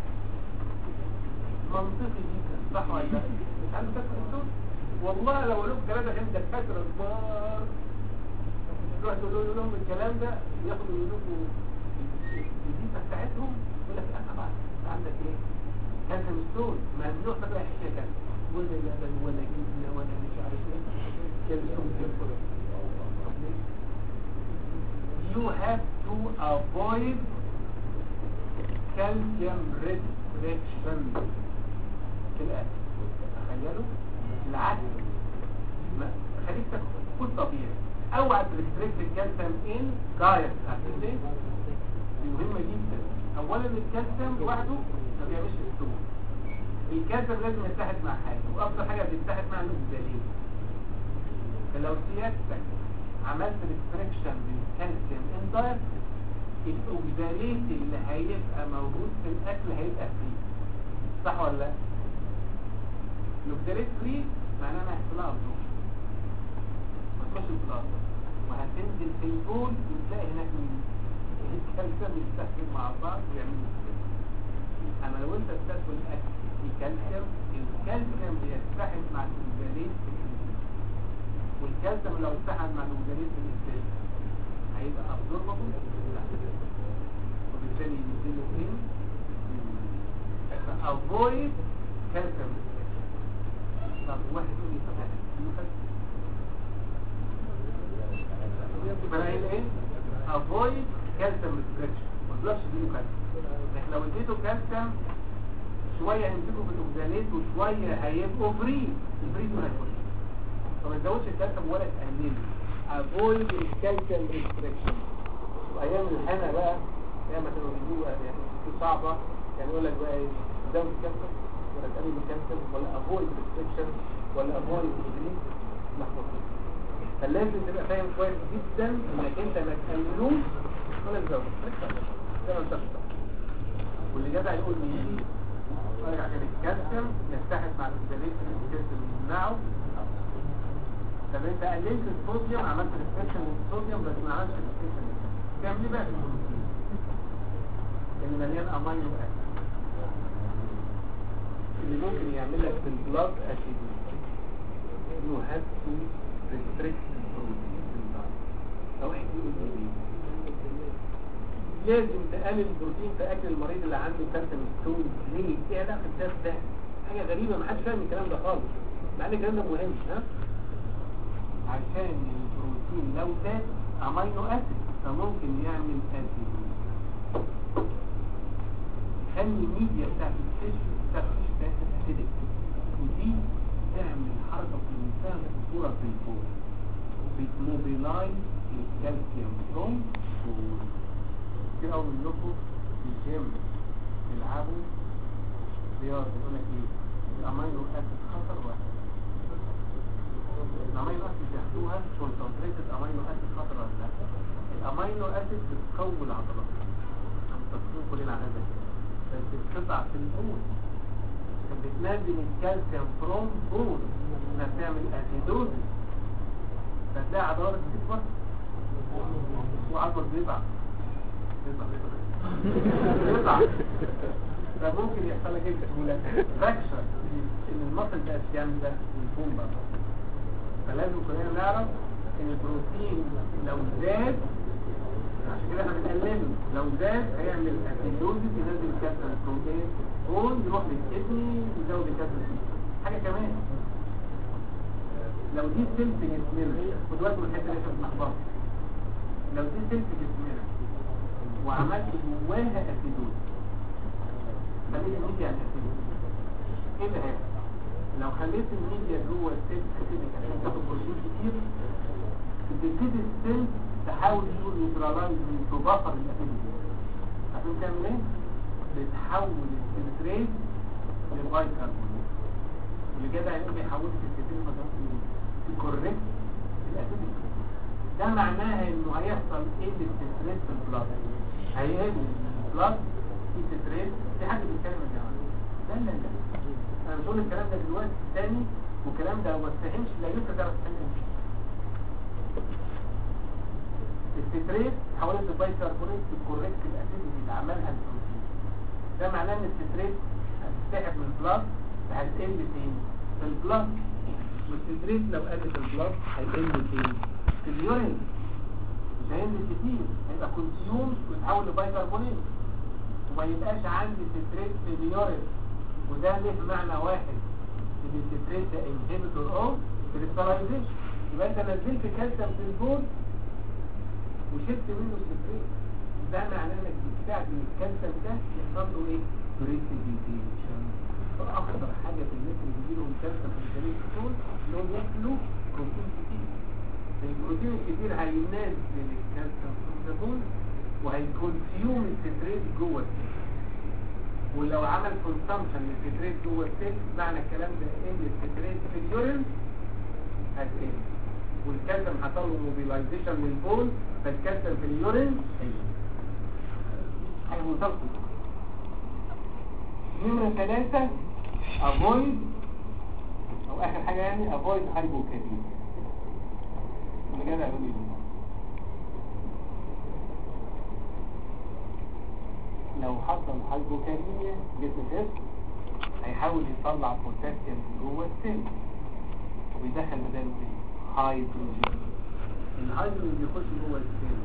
منطقي جدا صح ولا لا مش عايز تاكل السم والله لو قالوا الكلام ده عند دكاتره كبار تروح تقول لهم الكلام ده ياخدوا يقولوا الفيزا بتاعتهم يقول لك انا بقى عندك ايه كالسيوم ستون ممنوع تاكل اي حاجه كده ولا لبن ولا جبنه ولا مش عارف ايه كالسيوم ستون you have to avoid calcium restriction في الأكل تخيلوا العكس ما خليك تاكل كل طبيعي اوعى تريستريكت الكالسيوم ان دايت عارفين ليه؟ دي مهمة جدا اولا الكالسيوم لوحده ما بيعملش السموم الكالسيوم لازم يتحد مع حاجة واكتر حاجة بيتحد مع الاوكسالين فلو سيادتك عملت ريستريكشن للكالسيوم ان دايت الاوكساليت اللي هيبقى موجود في الاكل هيبقى فري صح ولا لا الاوكساليت فري معناه ما هيحصلها ابزوربشن ما تخش البلاط وهتنزل في البول وتلاقي هناك مين الكالسيوم يستحكم مع بعض ويعملوا كده اما لو انت بتاكل اكل فيه كالسيوم الكالسيوم بيتحد مع الاوكساليت في الانسولين والكالسيوم لو اتحد مع الاوكساليت في الانسولين هيبقى ابزوربابل وبالتالي ينزلوا فين avoid calcium طب واحد يقول لي طب هتديله يبقى انا قايل ايه avoid calcium restriction ما تقدرش تديله كالسيوم لكن لو اديته كالسيوم شويه هيمسكوا في الاوكساليت وشويه هيبقوا فري الفري دول هيخش فما تزودش الكالسيوم ولا تقلله avoid الكالسيوم restriction وايام الحنا بقى ايام ما كانوا بيجيبوا يعني صعبه يعني يقول لك بقى ايه زود الكالسيوم ولا تقلل الكالسيوم ولا avoid restriction ولا avoid الفري لخبطه فلازم تبقى فاهم كويس جدا انك انت ما تقللوش ولا تزود زي ما انت بتقول واللي جدع يقول لي طيب عشان الكالسيوم يتحد مع الاكساليت الكالسيوم يمنعه طب انت قللت الصوديوم عملت ريستريكشن للصوديوم بس ما عملتش ريستريكشن تعمل ايه بقى في البروتين اللي مليان امينو اسيد اللي ممكن يعمل لك في البلاد اسيد انه هاف تو ريستريكت البروتين في البلاد لو واحد يقول لي لازم تقلل البروتين في اكل المريض اللي عنده كالسيوم ستون ليه؟ ايه علاقه ده بده؟ حاجه غريبه ما حدش فاهم الكلام ده خالص مع ان الكلام ده مهم ها عشان البروتين لو زاد امينو اسيد فممكن يعمل اسيد يخلي الميديا بتاعت التشو بتاعت التشو بتاعتها اسيدك ودي تعمل حركه في المنتهى الخطوره في البول بتموبيلايز الكالسيوم فروم بول كتير قوي منكم في الجيم بيلعبوا رياضه يقول لك ايه الامينو اسيد خطر واحد الامينو اسيد بياخدوها كونسنتريتد امينو اسيد خطر ولا لا الامينو اسيد بتقوي العضلات متفقين كلنا على هذا بس بتقطع في البول كانت بتنزل الكالسيوم فروم بول انها بتعمل اسيدوزيس فتلاقي عضلات بتكبر وعضل بيضع بيضع بيضع فممكن يحصل لك ايه بسهوله فراكشر ان المصل ده جامده والبوم بقى فلازم كلنا نعرف ان البروتين لو زاد عشان كده احنا بنقلله لو زاد هيعمل اسيدوزيس ينزل الكالسيوم بروتين بون يروح للكدني يزود الكالسيوم حاجه كمان لو دي سلف جسمنا خد بالك من الحته دي عشان تلخبط لو دي سلف جسمنا وعملت جواها اسيدوز خليت الميديا على الاسيدوز ايه اللي هيحصل؟ لو خليت الميديا جوه السيل اسيدك عشان تاخد بروتين كتير بتبتدي السيل تحاول تقول نيوتراليز تو بفر الاسيدوز عشان تعمل ايه؟ بتحول السيلتريت لبايكربونات اللي كده هيقوم يحول السيلتريت مثلا تكوركت الاسيدوز ده معناها انه هيحصل ايه للسيلتريت في البلاد هيقل البلاد في سيلتريت في حد بيتكلم يا جماعه لا لا لا انا مش هقول الكلام ده دلوقتي تاني والكلام ده ما تفهمش لا يمكن تعرف تفهمه الستريت حولت البايكربونات تكوركت الاسيدوز اللي عملها البروتين ده معناه ان الستريت هتسحب من البلاد فهتقل فين في البلاد والستريت لو قلت البلاد هيقل فين في اليورين مش هينزل كتير هيبقى كونسيوم ويتحول لبايكربونات وما يبقاش عندي ستريت في اليورين وده ليه معنى واحد ان الستريت ده انهبيتور اوف كريستاليزيشن يبقى انت نزلت كالسيوم في البول وشلت منه الستريت ده معناه انك بتساعد ان الكالسيوم ده يحصل له ايه؟ بريسيبيتيشن فاخطر حاجه في الناس اللي بيجيلهم كالسيوم في الجليد دول انهم ياكلوا بروتين كتير البروتين الكتير هينزل الكالسيوم في البول وهيكونسيوم الستريت جوه السيل ولو عمل كونسامشن للستريت جوه السيل معنى الكلام ده ان الستريت في اليورين هتقل والكالسيوم حصل له موبيلايزيشن من البول فالكالسيوم في اليورين هيقل حاجه منطقيه نمرة ثلاثة avoid أو آخر حاجة يعني avoid hypokalemia اللي جاي قالوا لي لو حصل هايبوكاليميا جسم الجسم هيحاول يطلع بوتاسيوم جوه السيل ويدخل بداله ايه؟ هيدروجين الهيدروجين بيخش جوه السيل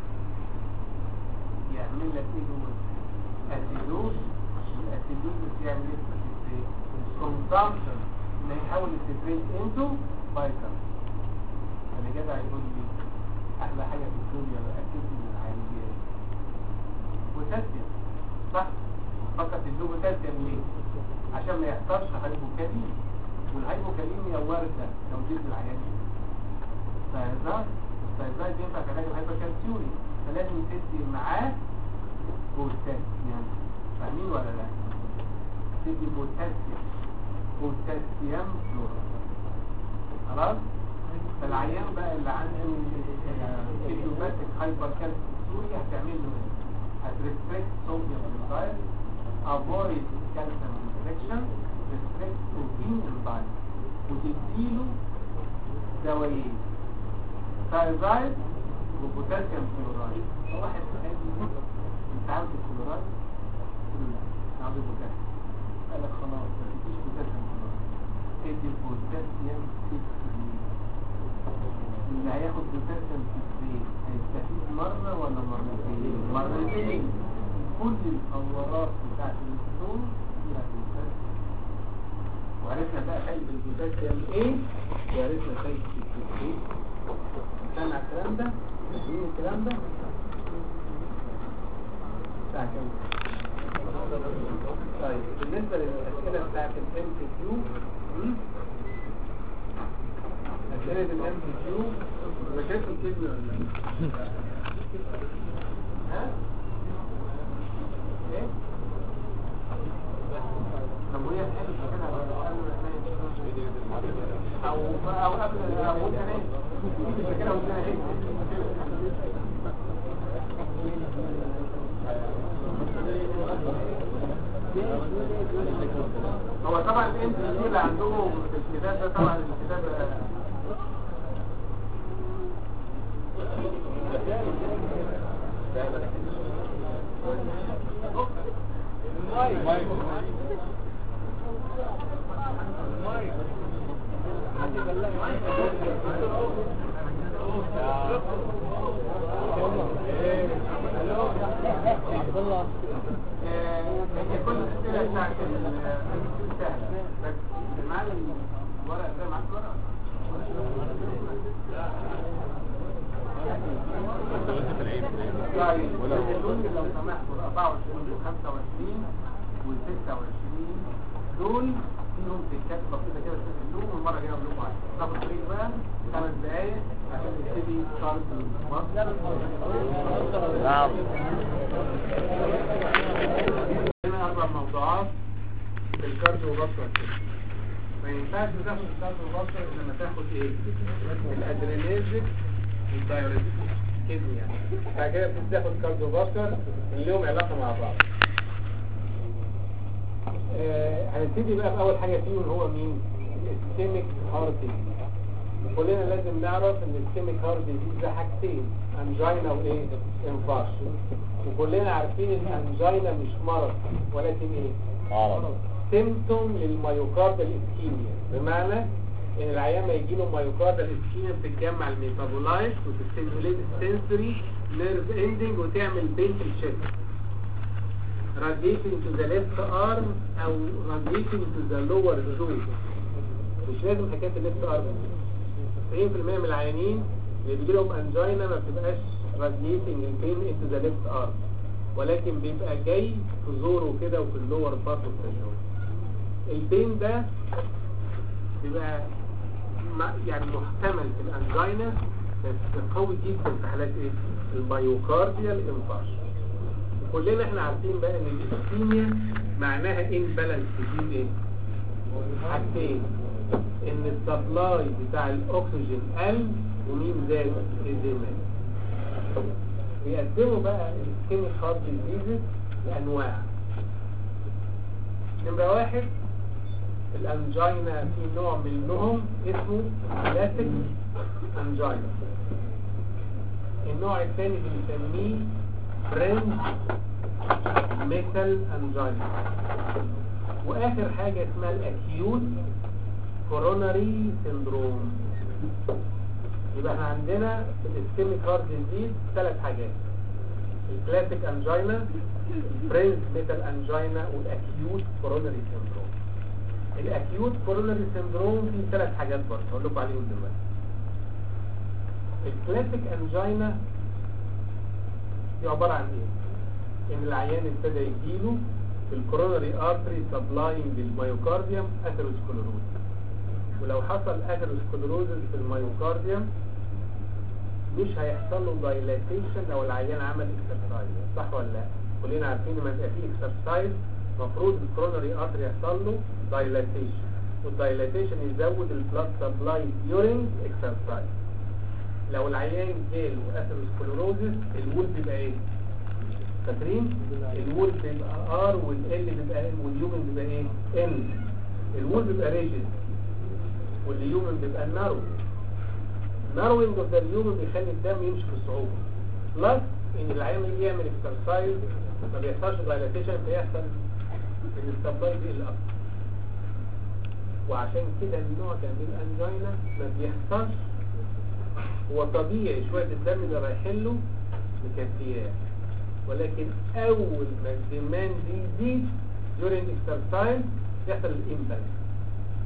يعمل لك ايه جوه السيل؟ اسيدوز الاسيدوز بيعمل ايه؟ كونسامشن اللي هيحول الستريت انتو بايكر اللي جدع يقول لي احلى حاجه في الدنيا بقى من العاليات بوتاسيوم صح فقط تدوه بوتاسيوم ليه عشان ما يحصلش هايبوكاليميا والهايبوكاليميا وارده لو جبت العيان فهزار فهزار ينفع في علاج الهايبوكالسيوري فلازم تدي معاه بوتاسيوم فاهمين ولا لا تدي بوتاسيوم بوتاسيوم فلورا خلاص فالعيان بقى اللي عنده ايديوباتيك هايبر كالسيوري هتعمل له ايه restrict sodium in the diet, avoid calcium restriction, restrict protein in the diet. وتديله دوايين ثايرويد وبوتاسيوم كلورايد واحد سؤال انت عاوز الكلورايد؟ قلت له لا انا عاوز البوتاسيوم قال لك خلاص ما تديش بوتاسيوم كلورايد ادي البوتاسيوم سيتريت اللي هياخد بوتاسيوم سيتريت هيستفيد مرة ولا مرتين مرتين كل الفورات بتاعت الدكتور فيها بوتاسيوم وعرفنا بقى خلي البوتاسيوم ايه وعرفنا خلي الكتب ايه استنى على الكلام ده مين الكلام ده الساعة كام طيب بالنسبة للأسئلة بتاعت الام سي كيو أسئلة الام سي كيو ذاكرت الكلمة ولا لا؟ ها؟ ايه؟ طب وهي تحب كده او او قبل او انت نايم كده وانت نايم هو طبعا الام سي اللي عندهم في الكتاب ده طبعا الكتاب عبد الله هي كل الاسئله بتاعت ال- سهله بس معانا الورق ده معاك ورق طيب دول لو سمحتوا 24 و25 و26 دول فيهم تكات بسيطه كده تسجلوهم والمره الجايه اقول لكم عليها ناخد بريك بقى خمس دقايق عشان نبتدي شرط نعم هنا اربع موضوعات في الكارديو باسكت ما ينفعش تاخد الكارديو باسكت الا لما تاخد ايه الادرينيرجيك والدايوريتيك كده يعني بعد كده بتبتدي تاخد كارديو باسكت اللي لهم علاقه مع بعض آه، هنبتدي بقى باول حاجه فيهم هو مين الاسكيميك هارت ديزيز كلنا لازم نعرف ان الاسكيميك هارت ديزيز ده حاجتين انجينا وايه انفارش وكلنا عارفين ان الانجينا مش مرض ولكن ايه عرب سيمتوم للمايوكاردال اسكيميا بمعنى ان العيان ما يجي له مايوكاردال اسكيميا بتتجمع الميتابولايت وتستيموليت السنسوري نيرف اندنج وتعمل بين في الشيست radiating to the left arm او radiating to the lower jaw مش لازم حكايه الليفت ارم 90% من العيانين اللي بيجي لهم انجينا ما بتبقاش radiating البين into the left arm ولكن بيبقى جاي في زوره كده وفي اللور بارت اوف البين ده بيبقى ما- يعني محتمل في الانجينا بس قوي جدا في حالات ايه المايوكارديال انفارش كلنا احنا عارفين بقى ان الاسكيميا معناها امبالانس بين ايه حاجتين ان السبلاي بتاع الاكسجين قل ومين زاد الزمان بيقدموا بقى الاسكيميك هارت ديزيز لانواع نمرة واحد الانجينا في نوع منهم اسمه كلاسيك انجينا النوع الثاني بنسميه فرنج ميتال انجينا واخر حاجة اسمها الاكيوت كوروناري سيندروم يبقى احنا عندنا في الاسكيميك هارت ديزيز ثلاث حاجات الكلاسيك انجينا الفرنج ميتال انجينا والاكيوت كوروناري سيندروم الاكيوت كوروناري سيندروم فيه ثلاث حاجات برضه هقول لكم عليهم دلوقتي الكلاسيك انجينا دي عبارة عن ايه ان العيان ابتدى يجيله في الكوروناري ارتري سبلاينج للميوكارديوم اثيروسكلروز ولو حصل اثيروسكلروزز في الميوكارديوم مش هيحصل له دايلاتيشن لو العيان عمل اكسرسايز صح ولا لا كلنا عارفين لما يبقى فيه اكسرسايز المفروض الكوروناري ارتري يحصل له دايلاتيشن والدايلاتيشن يزود البلاد سبلاي ديورنج اكسرسايز لو العيان جاله اثيروسكلروزس الوول بيبقى ايه فاكرين الوول بيبقى ار والال بيبقى واليومن بيبقى ايه ان الوول بيبقى ريجيد واليومن بيبقى نارو ناروينج اوف ذا اليومن بيخلي الدم يمشي بصعوبه بلس ان العيان يجي يعمل اكسرسايز ما بيحصلش دايلاتيشن فيحصل ان السبلاي بيقل اكتر وعشان كده النوع ده من الانجينا ما بيحصلش هو طبيعي شوية الدم اللي رايحين له مكفياه ولكن اول ما الدمان دي يزيد during exercise يحصل الامبالانس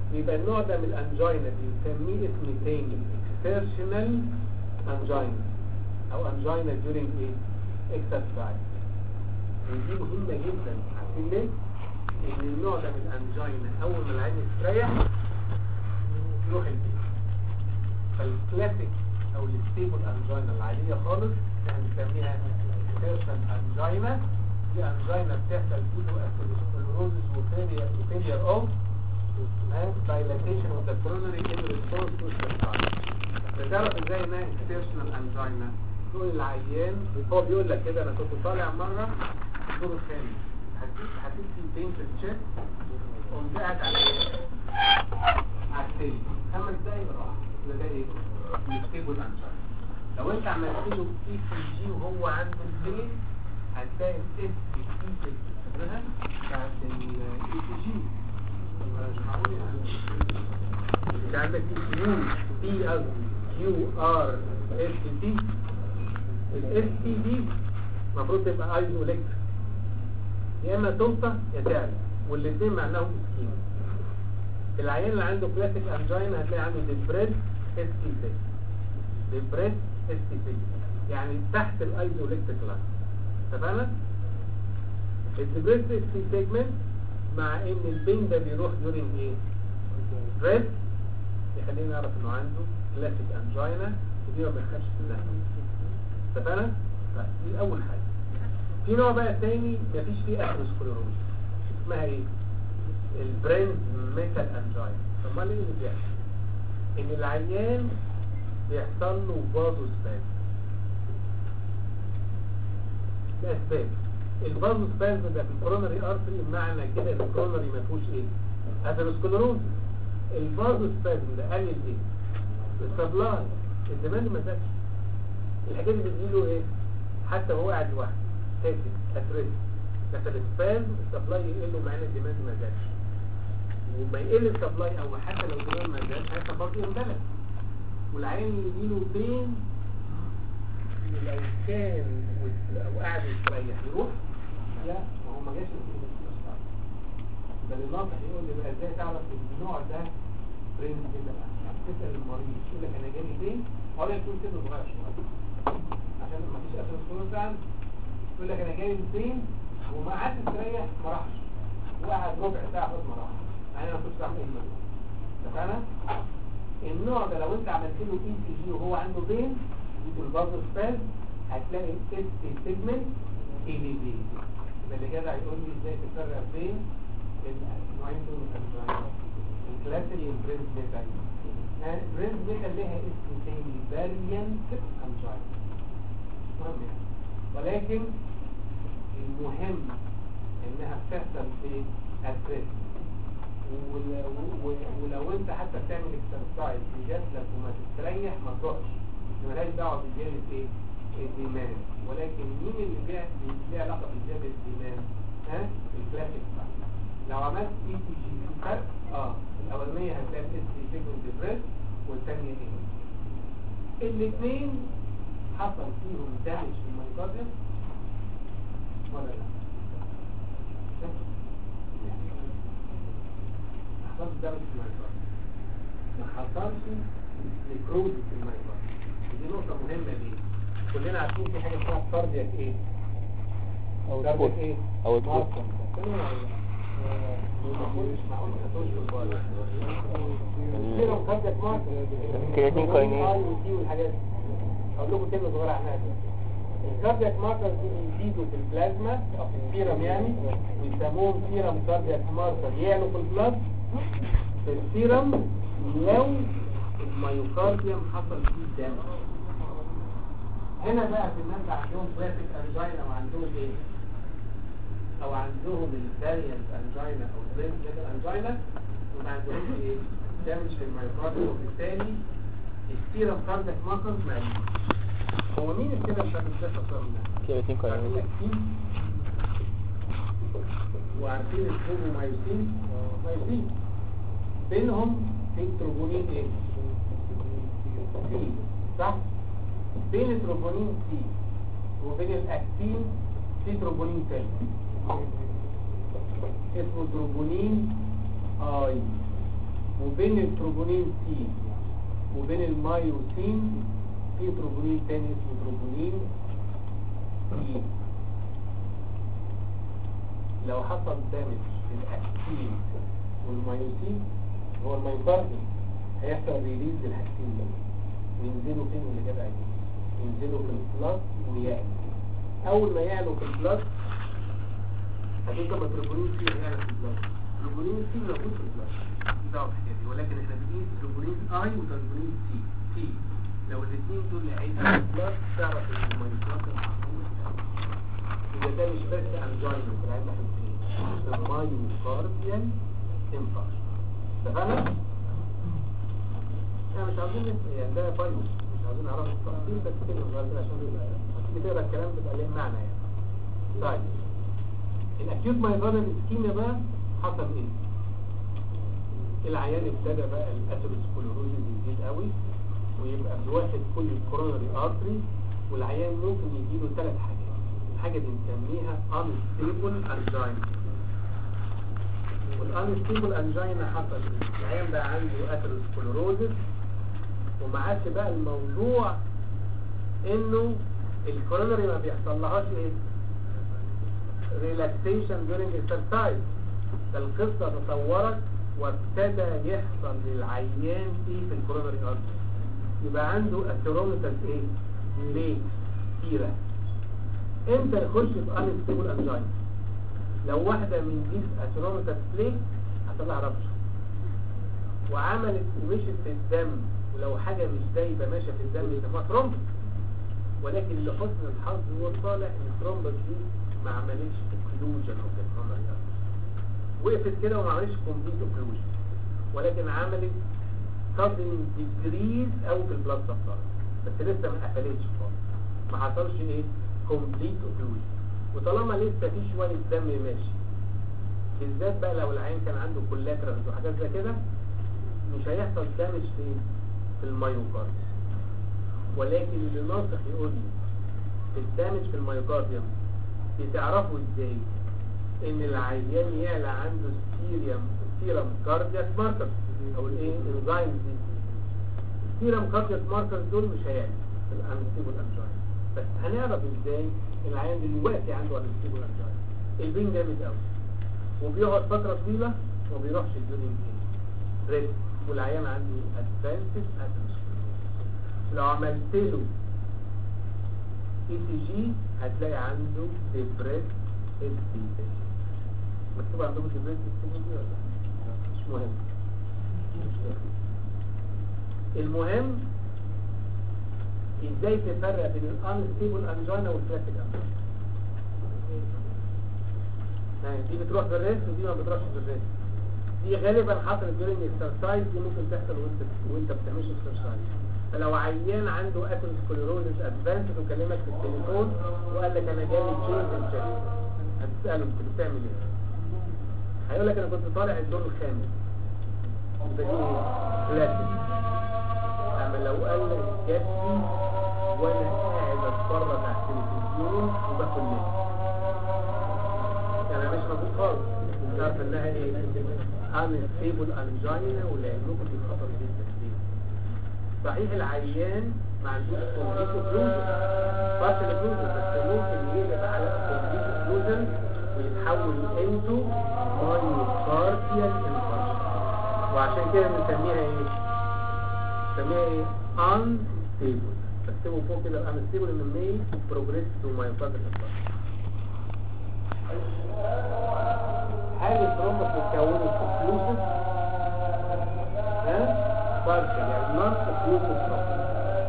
يبقى النوع ده من الانجينا بنسميه اسم تاني exertional angina او angina during ايه exercise ودي مهمة جدا عارفين ليه؟ ان النوع ده من الانجينا اول ما العين يستريح يروح البيت فالكلاسيك او الستيبل انجينا العادية خالص احنا بنسميها exertional angina دي انجينا بتحصل فيه اثيروسكلروزس وفيلير اوف and dilatation of the coronary in response to exercise. تعرف ازاي انها exertional angina تقول العيان هو بيقول لك كده انا كنت طالع مره الدور الثاني حسيت حسيت في بين في الشيست قمت قاعد على ايه؟ على السرير خمس دقايق راح يبقى ده ايه؟ ستيبل انجينا لو انت عملت له اي سي جي وهو عنده البين هتلاقي الاس بي سي بتاعتها بتاعت الاي سي جي مش معقول يعني انت عندك يو بي قصدي يو ار اس تي الاس تي دي المفروض تبقى ايزو الكتريك يا اما توصى يا تعلى والاثنين معناهم اسكيم العيان اللي عنده كلاسيك انجينا هتلاقي عنده ديبريس اس تي 6 ديبريس اس تي 6 يعني تحت الايزو الكتريك لاين اتفقنا؟ الديبريس اس تي سيجمنت مع ان البين ده بيروح دورين ايه ريد يخلينا نعرف انه عنده كلاسيك انجينا ودي ما بنخافش منها اتفقنا طيب دي اول حاجه في نوع بقى تاني مفيش فيه اثيروسكليروز اسمها ايه البرينز ميتال انجينا طب ما ليه اللي بيحصل ان العيان بيحصل له فازو سباز لاسباب الفازو سبازم ده في الكورونري ارتري معنى كده ان الكورونري ما فيهوش ايه اثيروسكليروز الفازو سبازم ده قلل ايه السبلاي الدمان ما زادش الحاجات دي بتجيله ايه حتى وهو قاعد لوحده ساكت اتريس بس السبازم السبلاي يقل له مع ان الدمان ما زادش وما يقل السبلاي او حتى لو الدمان ما زادش هيحصل برضه امبالانس والعين يجيله بين لو كان لو قاعد يستريح يروح لا ما هو ما جاش نتيجه الاستشفاء بل الناطق يقول لي بقى ازاي تعرف ان النوع ده برنس كده بقى تسال المريض يقول لك انا جالي فين ولا يكون سنه صغير شويه عشان ما فيش اثر سكون عنده يقول لك انا جاي فين وما قعدت استريح ما راحش وقعد ربع ساعه بس ما راح يعني انا ما كنتش بعمل ايه اتفقنا النوع ده لو انت عملت له اي سي جي وهو عنده بين يجي البازل سباز هتلاقي التست سيجمنت اي بي بي يبقى اللي جدع يقول لي ازاي تفرق بين النوعين دول من الانجينا الكلاسيك والبرنس ميتال البرنس ميتال ليها اسم تاني فاريانت انجينا مهم يعني ولكن المهم انها بتحصل في التريس ولو انت حتى بتعمل اكسرسايز يجازلك وما تستريح ما تروحش ملهاش دعوه بزياده ايه الديمان ولكن مين اللي بيع ليه علاقه بزياده الديمان ها الكلاسيك بقى لو عملت اي تي جي في فرق اه الاولانيه هتلاقي الاس تي سيجمنت بريس والثانيه ايه الاثنين حصل فيهم دامج في الميوكارديوم ولا لا ما حصلش دامج في الميوكارديوم ما حصلش نيكروز في الميوكارديوم دي نقطة مهمة ليه كلنا عارفين في حاجة اسمها كاردياك ايه او كاردياك تفوت ايه او تفوت كده كاردياك مارك كرياتين كاينين. اي ودي والحاجات دي اقول لكم كلمة صغيرة عنها كده الكاردياك ماركرز دي بيزيدوا في البلازما او في السيرم يعني ويسموهم سيرم كاردياك ماركر يعلوا في البلاد في السيرم لو الميوكارديوم حصل فيه دامج هنا بقى في الناس اللي عندهم كلاسيك انجينا وعندهم ايه او عندهم الفاريانت انجينا او البرينس انجينا وما عندهمش ايه دامج في الميوكارديوم وبالتالي السيرم كاردياك ماركرز معلوم هو مين السيرم كاردياك ماركرز كرياتين كاينين عارفين وعارفين التروبومايسين مايسين بينهم في تروبونين ايه سي صح بين التروبونين سي وبين الاكتين في تروبونين تاني اسمه تروبونين اي وبين التروبونين سي وبين المايوسين في تروبونين تاني اسمه تروبونين سي لو حصل دامج في الاكتين والمايوسين هو المايوكارديوم هيحصل ريليز للحاجتين دول وينزلوا فين اللي جاب عينيه ينزلوا في البلاس ويعلوا اول ما يعلوا في البلاس هتبقى متروبولين سي هيعلى في البلاس تروبولين سي موجود في البلاس دي دعوه بالحكايه دي ولكن احنا بنقيس تروبولين اي وتروبولين سي سي لو الاثنين دول عيدوا في البلاس تعرف ان المايوكارديوم محمول إذا ده مش بس أنجينا في العلم الحسين مايوكارديال انفاركت اتفقنا؟ احنا مش عاوزين نس- يعني ده فايروس مش عاوزين نعرف التفاصيل بس كده صغير كده عشان يبقى هتيجي تقرا الكلام تبقى ليه معنى يعني طيب الاكيوت مايوكارديال اسكيميا بقى حصل ايه؟ العيان ابتدى بقى الاثيروسكلوروزيس يزيد قوي ويبقى بواحد كل الكورونري ارتري والعيان ممكن يجيله ثلاث حاجات الحاجة دي بنسميها unstable angina والunstable angina حصل ايه؟ العيان بقى عنده اثيروسكلوروزيس وما عادش بقى الموضوع انه الكورونري ما بيحصل لهاش ايه؟ relaxation during exercise ده القصة تطورت وابتدى يحصل للعيان ايه في الكورونري ارتري يبقى عنده اثيروميتال ايه؟ ليه؟ كتيرة امتى يخش في unstable angina لو واحدة من دي اثيروميتال بليك هتطلع ربشة وعملت ومشت في الدم ولو حاجة مش دايبة ماشية في الدم يسموها ترومبس ولكن لحسن الحظ هو طالع ان الترومبس دي ما عملتش اوكلوجن او كده وقفت كده وما عملتش كومبليت اوكلوجن ولكن عملت sudden decrease او في البلاد سبلاي بس لسه ما قفلتش خالص ما حصلش ايه كومبليت اوكلوجن وطالما لسه في شويه دم ماشي بالذات بقى لو العين كان عنده كولاترالز وحاجات زي كده مش هيحصل دامج فين في المايوكارد ولكن اللي ناصح يقول لي في الدامج في المايوكارديوم بتعرفوا ازاي ان العيان يعلى عنده ستيريم ستيرم كاردياك ماركر او الايه انزايم دي ستيرم كاردياك ماركر دول مش هيعلى في الانستيبل انجاين بس هنعرف ازاي العيان دلوقتي عنده انستيبل انجاين البين جامد قوي وبيقعد فتره طويله وما بيروحش الدورينج ايه ريست والعيان عنده ادفانسد لو عملت له اي سي جي هتلاقي عنده ديبريس اس بي مكتوب عندكم ديبريس اس بي ولا لا؟ مش مهم المهم ازاي تفرق بين الانستيبل انجينا والكلاسيك انجينا يعني دي بتروح بالريست ودي ما بتروحش بالريست دي غالبا حصلت during exercise دي ممكن تحصل وانت وانت بتعملش exercise فلو عيان عنده اثيروسكليروزس ادفانسد وكلمك في التليفون وقال لك انا جالي تشينج ان شيست هتساله كنت بتعمل ايه؟ هيقول لك انا كنت طالع الدور الخامس يبقى دي كلاسيك اما لو قال لك جات لي وانا قاعد اتفرج على التلفزيون وباكل منه يعني مش موجود خالص تعرف انها ايه unstable angina ولعلمكم دي خطر جدا ليه صحيح العيان ما عندوش كومبليت اوكلوجن بارشل اوكلوجن بس ممكن يقلب على كومبليت اوكلوجن ويتحول انتو مايوكارديال انفاركشن وعشان كده بنسميها ايه؟ بنسميها ايه؟ unstable بكتبوا فوق كده unstable ان ميل بروجريس تو مايوكارديال انفاركشن هل الترومبس اتكونت اوكلوسيف ها بارشل يعني نون اوكلوسيف ترومبس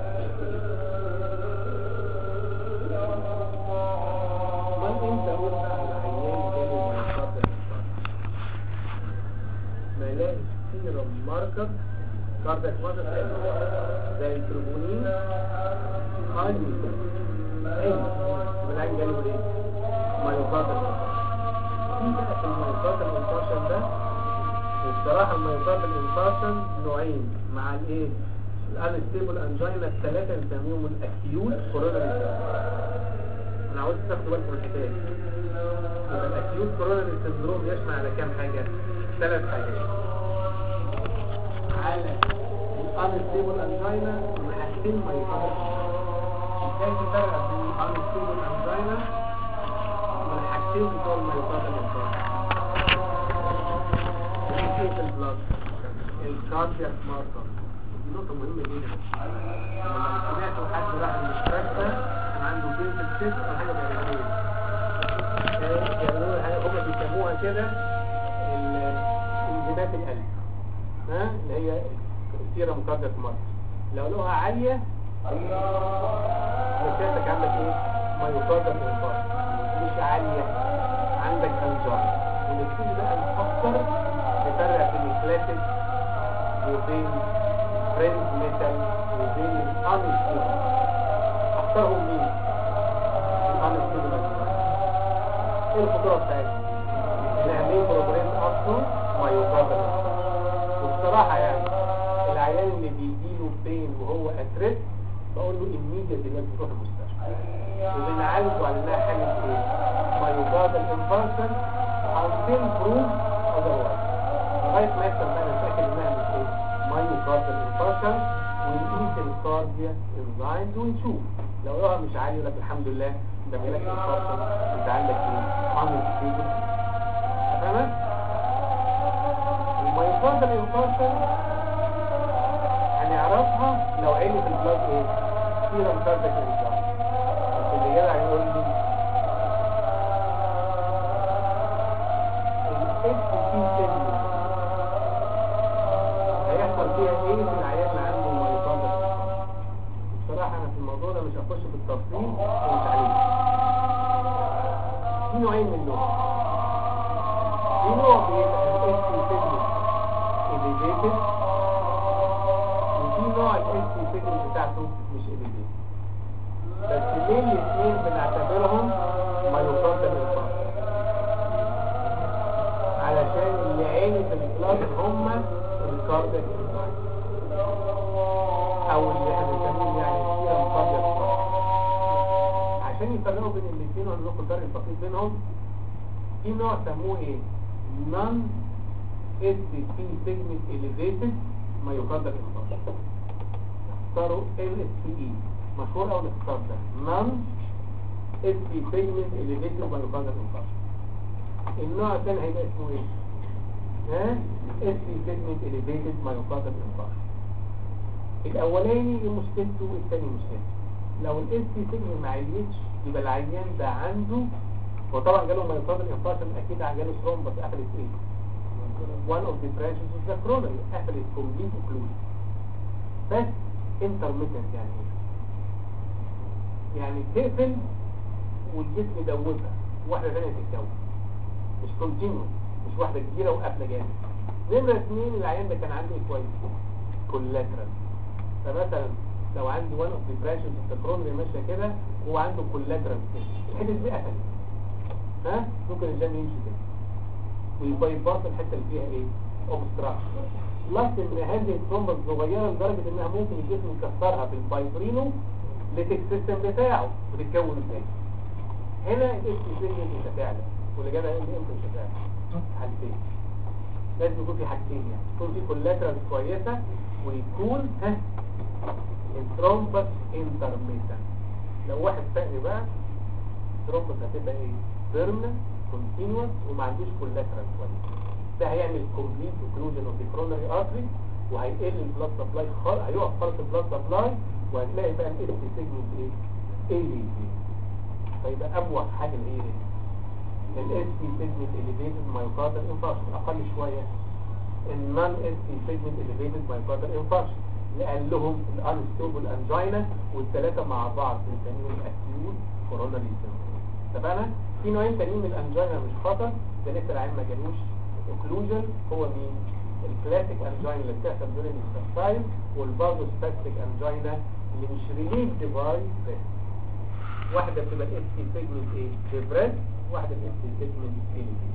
امال امتى اقول بقى العيان جاله مايوكارديال ما الاقي سيرم ماركر كاردياك ماركر زي التروبونين عالي حلو والعيان جاله ايه؟ مايوكارديال في بقى في المايوكارديال انفارشن ده والصراحه المايوكارديال انفارشن نوعين مع الايه الانستيبل انجينا الثلاثه نسميهم الاكيوت كوروناري انا عاوز تاخدوا بالكم من الحكايه دي يبقى الاكيوت كوروناري سندروم يشمل على كام حاجه ثلاث حاجات على الانستيبل انجينا ونحسن ما يفرق ازاي تفرق بين الانستيبل انجينا والحاجتين بتوع ما يفرق في البلاد الكاردياك ماركر دي نقطة مهمة جدا لما سمعتوا حد راح المستشفى كان عنده بين في الشيست أو حاجة بيعملوها بيعملوها حاجة هما بيسموها كده ال- انزيمات القلب ها اللي هي السيرم كاردياك ماركر لو لقوها عالية رسالتك عندك ايه؟ مايوكارديال انفاركت مش عالية عندك انجاين ونبتدي بقى نفكر نفرق بين الكلاسيك وبين فريند ميتال وبين الانستيبل اختارهم مين؟ الانستيبل ايه الخطوره بتاعتهم؟ نعمل بروجرام اصلا مايوكارديال والصراحه يعني العيان اللي بيجيله بين وهو اتريت بقول له immediately لازم تروح المستشفى وبنعالجه على انها حاله ايه؟ مايوكارديال انفاركشن until proved otherwise لغايه ما يحصل بقى نتاكد انها مش ايه؟ مايوكارديال انفاركشن ونقيس الكارديا انزايمز ونشوف لو لقاها مش عالي يقول لك الحمد لله ده جالك انفاركشن انت عندك ايه؟ عامل ستيبل تمام؟ المايوكارديال انفاركشن هنعرفها لو عيني في البلاد ايه؟ سيرم كاردياك انزايم بس اللي جاي هيقول لي الاس تي سيجمنت هيحصل فيها ايه في العيان اللي عنده مايوكارديال انفاركشن بصراحه انا في الموضوع ده مش هخش بالتفصيل ومش عليه في نوعين منهم في نوع بيبقى الاس تي سيجمنت elevated وفي نوع الاس تي سيجمنت بتاعته مش elevated بس ليه الاثنين بنعتبرهم مايوكارديال انفاركشن علشان اللي عيني في البلاد هم الكاردياك انزايم او اللي احنا بنسميه يعني السيرم كاردياك انزايم عشان يفرقوا بين الاثنين وهنقول لكم الفرق البسيط بينهم في نوع سموه ايه نون اس تي سيجمنت اليفيتد مايوكارديال انفاركشن اختاروا ال اس تي اي مشهور قوي الاختصار ده نون اس تي سيجمنت اليفيتد مايوكارديال انفاركشن النوع الثاني هيبقى اسمه ايه ها اس تي سيجمنت اليفيتد مايوكارديال انفاركشن الاولاني ايه مشكلته والثاني مشكلته لو الاس تي سيجمنت ما عليتش يبقى العيان ده عنده وطبعا جاله مايوكارديال انفاركشن اكيد جاله ثرومبس قفلت ايه one of the branches of the coronary قفلت complete occlusion بس intermittent يعني ايه يعني تقفل والجسم يدوبها واحدة ثانية تتكون مش كونتينيوس مش واحدة كبيرة وقافلة جامد نمرة اثنين العيان ده كان عنده ايه كويس كولاترال فمثلا لو عندي one of the branches of the coronary ماشية كده هو عنده كولاترال الحتة دي قفلت ها ممكن الجام يمشي كده ويبايباص الحته اللي فيها ايه اوبستراكشن بلس ان هذه الثرومبه الصغيره لدرجه انها ممكن الجسم يكسرها بالبايبرينو ليتك سيستم بتاعه وتتكون تاني هنا الاس سيجمنت مش هتعلى واللي جابها ال امتى مش هتعلى حالتين لازم يكون في حاجتين يعني يكون في كولاترال كويسه ويكون ها الثرومبس انترميتنت لو واحد فقري بقى الثرومبس هتبقى ايه بيرمننت كونتينوس وما عندوش كولاترال كويس ده هيعمل كومبليت اوكلوجن اوف ذا كورونري ارتري وهيقل البلاد سبلاي خالص هيقف خالص البلاد سبلاي وهتلاقي بقى الاس سيجمنت ايه ايه فيبقى ابوح حاجه اللي هي ايه الاس تي سيجمنت اليفيتد مايوكاردال انفاركشن اقل شويه النون اس تي سيجمنت اليفيتد مايوكاردال انفاركشن لقال لهم الانستوبل انجينا والثلاثه مع بعض بنسميهم اكيوت كورونري سيندروم اتفقنا في نوعين تانيين من الانجينا مش خطر ده لسه العين ما جالوش اوكلوجن هو مين الكلاسيك انجينا اللي بتحصل دورين السبتايل والبازو سباستيك انجينا اللي مش ريليفد باي بريس واحده بتبقى الاس تي سيجمنت ايه ديبريس واحده الاس تي سيجمنت ايه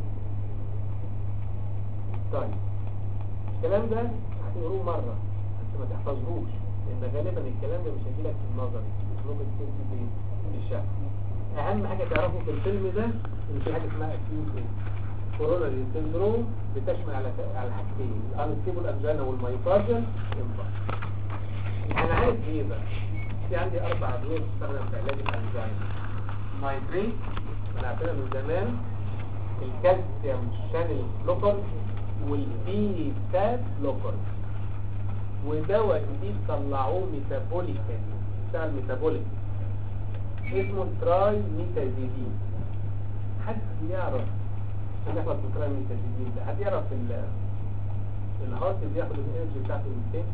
طيب الكلام ده هتقروه مره بس ما تحفظهوش لان غالبا الكلام ده مش هيجيلك في النظري مش ممكن تكتب فيه في الشكل اهم حاجه تعرفوا في الفيلم ده ان في حاجه اسمها اكيوت ايه كوروناري سيندروم بتشمل على على حاجتين الانستيبل انجينا والمايوكارديال انفاركت انا عايز ايه بقى في عندي اربع ادويه بتستخدم في علاج الانجينا نايتريت انا عارفينها من زمان الكالسيوم شانل بلوكر والبي فات بلوكر ودواء جديد طلعوه ميتابوليكال بتاع الميتابوليك اسمه تراي ميتازيدين حد يعرف عشان نخلص من تراي ميتازيدين ده حد يعرف ال الهارت بياخد الانرجي بتاعته من فين؟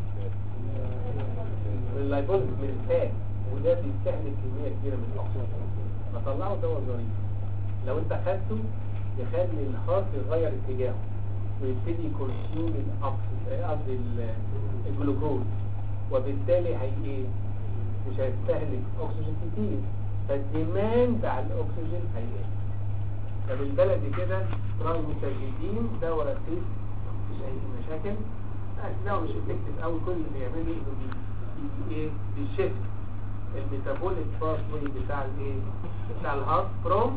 من اللايبوليز من الفات وده بيستهلك كميه كبيره من الاكسجين فطلعوا دواء ظريف لو انت خدته يخلي الهارت يغير اتجاهه ويبتدي يكونسيوم الاكسجين قصدي ال- الجلوكوز وبالتالي هي ايه مش هيستهلك اكسجين كتير فالديماند على الاكسجين هيقل فبالبلدي كده ترايميتازيدين دواء رخيص مفيش اي مشاكل لا مش افكتيف قوي كل اللي بيعمله انه بي بي- ايه بيشفت الميتابوليك باثوي بتاع الايه بتاع الهارت فروم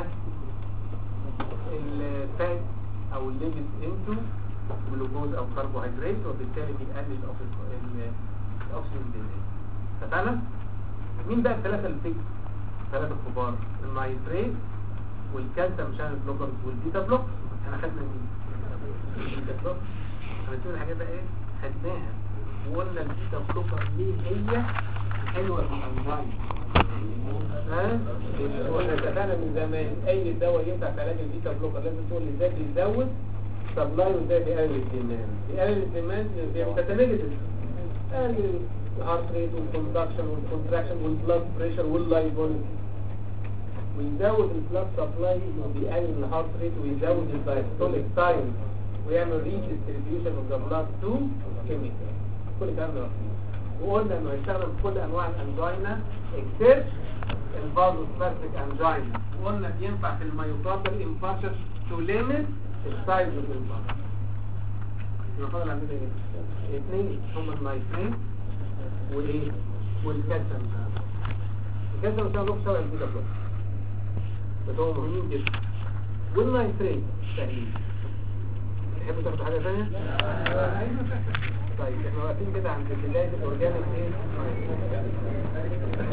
الفات او الليبيد انتو جلوكوز او كربوهيدرات وبالتالي بيقلل الأكسجين- ال- الاكسجين ديماند اتفقنا مين بقى الثلاثه الفيكس الثلاثه الكبار النايتريت والكالسيوم شانل بلوكرز والبيتا بلوك احنا خدنا مين البيتا بلوك هنشوف الحاجات بقى ايه خدناها وقلنا البيتا بلوكر ليه هي حلوه في الانزيم ها قلنا اتفقنا من زمان اي دواء ينفع في علاج البيتا بلوكر لازم تقول ازاي بيزود سبلاي وازاي بيقلل الديماند بيقلل الديماند بيعمل كاتاليجيتس قلل الهارت ريت والكونتراكشن والكونتراكشن والبلاد بريشر واللايبول ويزود البلاد سبلاي وبيقلل الهارت ريت ويزود الدايستوليك تايم ويعمل ريديستريبيوشن اوف ذا بلاد تو كيميكال كل الكلام ده مفيد. وقلنا انه هيشتغل في كل انواع الانجينا اكسبت الفازوسباستيك انجينا وقلنا بينفع في الميوكاردال انفاركشن تو ليميت السايز اوف الانفاركشن يبقى فاضل عندنا ايه؟ اثنين هم النايترين وايه؟ والكالسيوم الكالسيوم ده له شبه البيتا بلوك بس هو مهمين جدا والنايترين سهلين تحبوا تاخدوا حاجه ثانيه؟ طيب احنا واقفين كده عند بدايه الاورجانيك ايه؟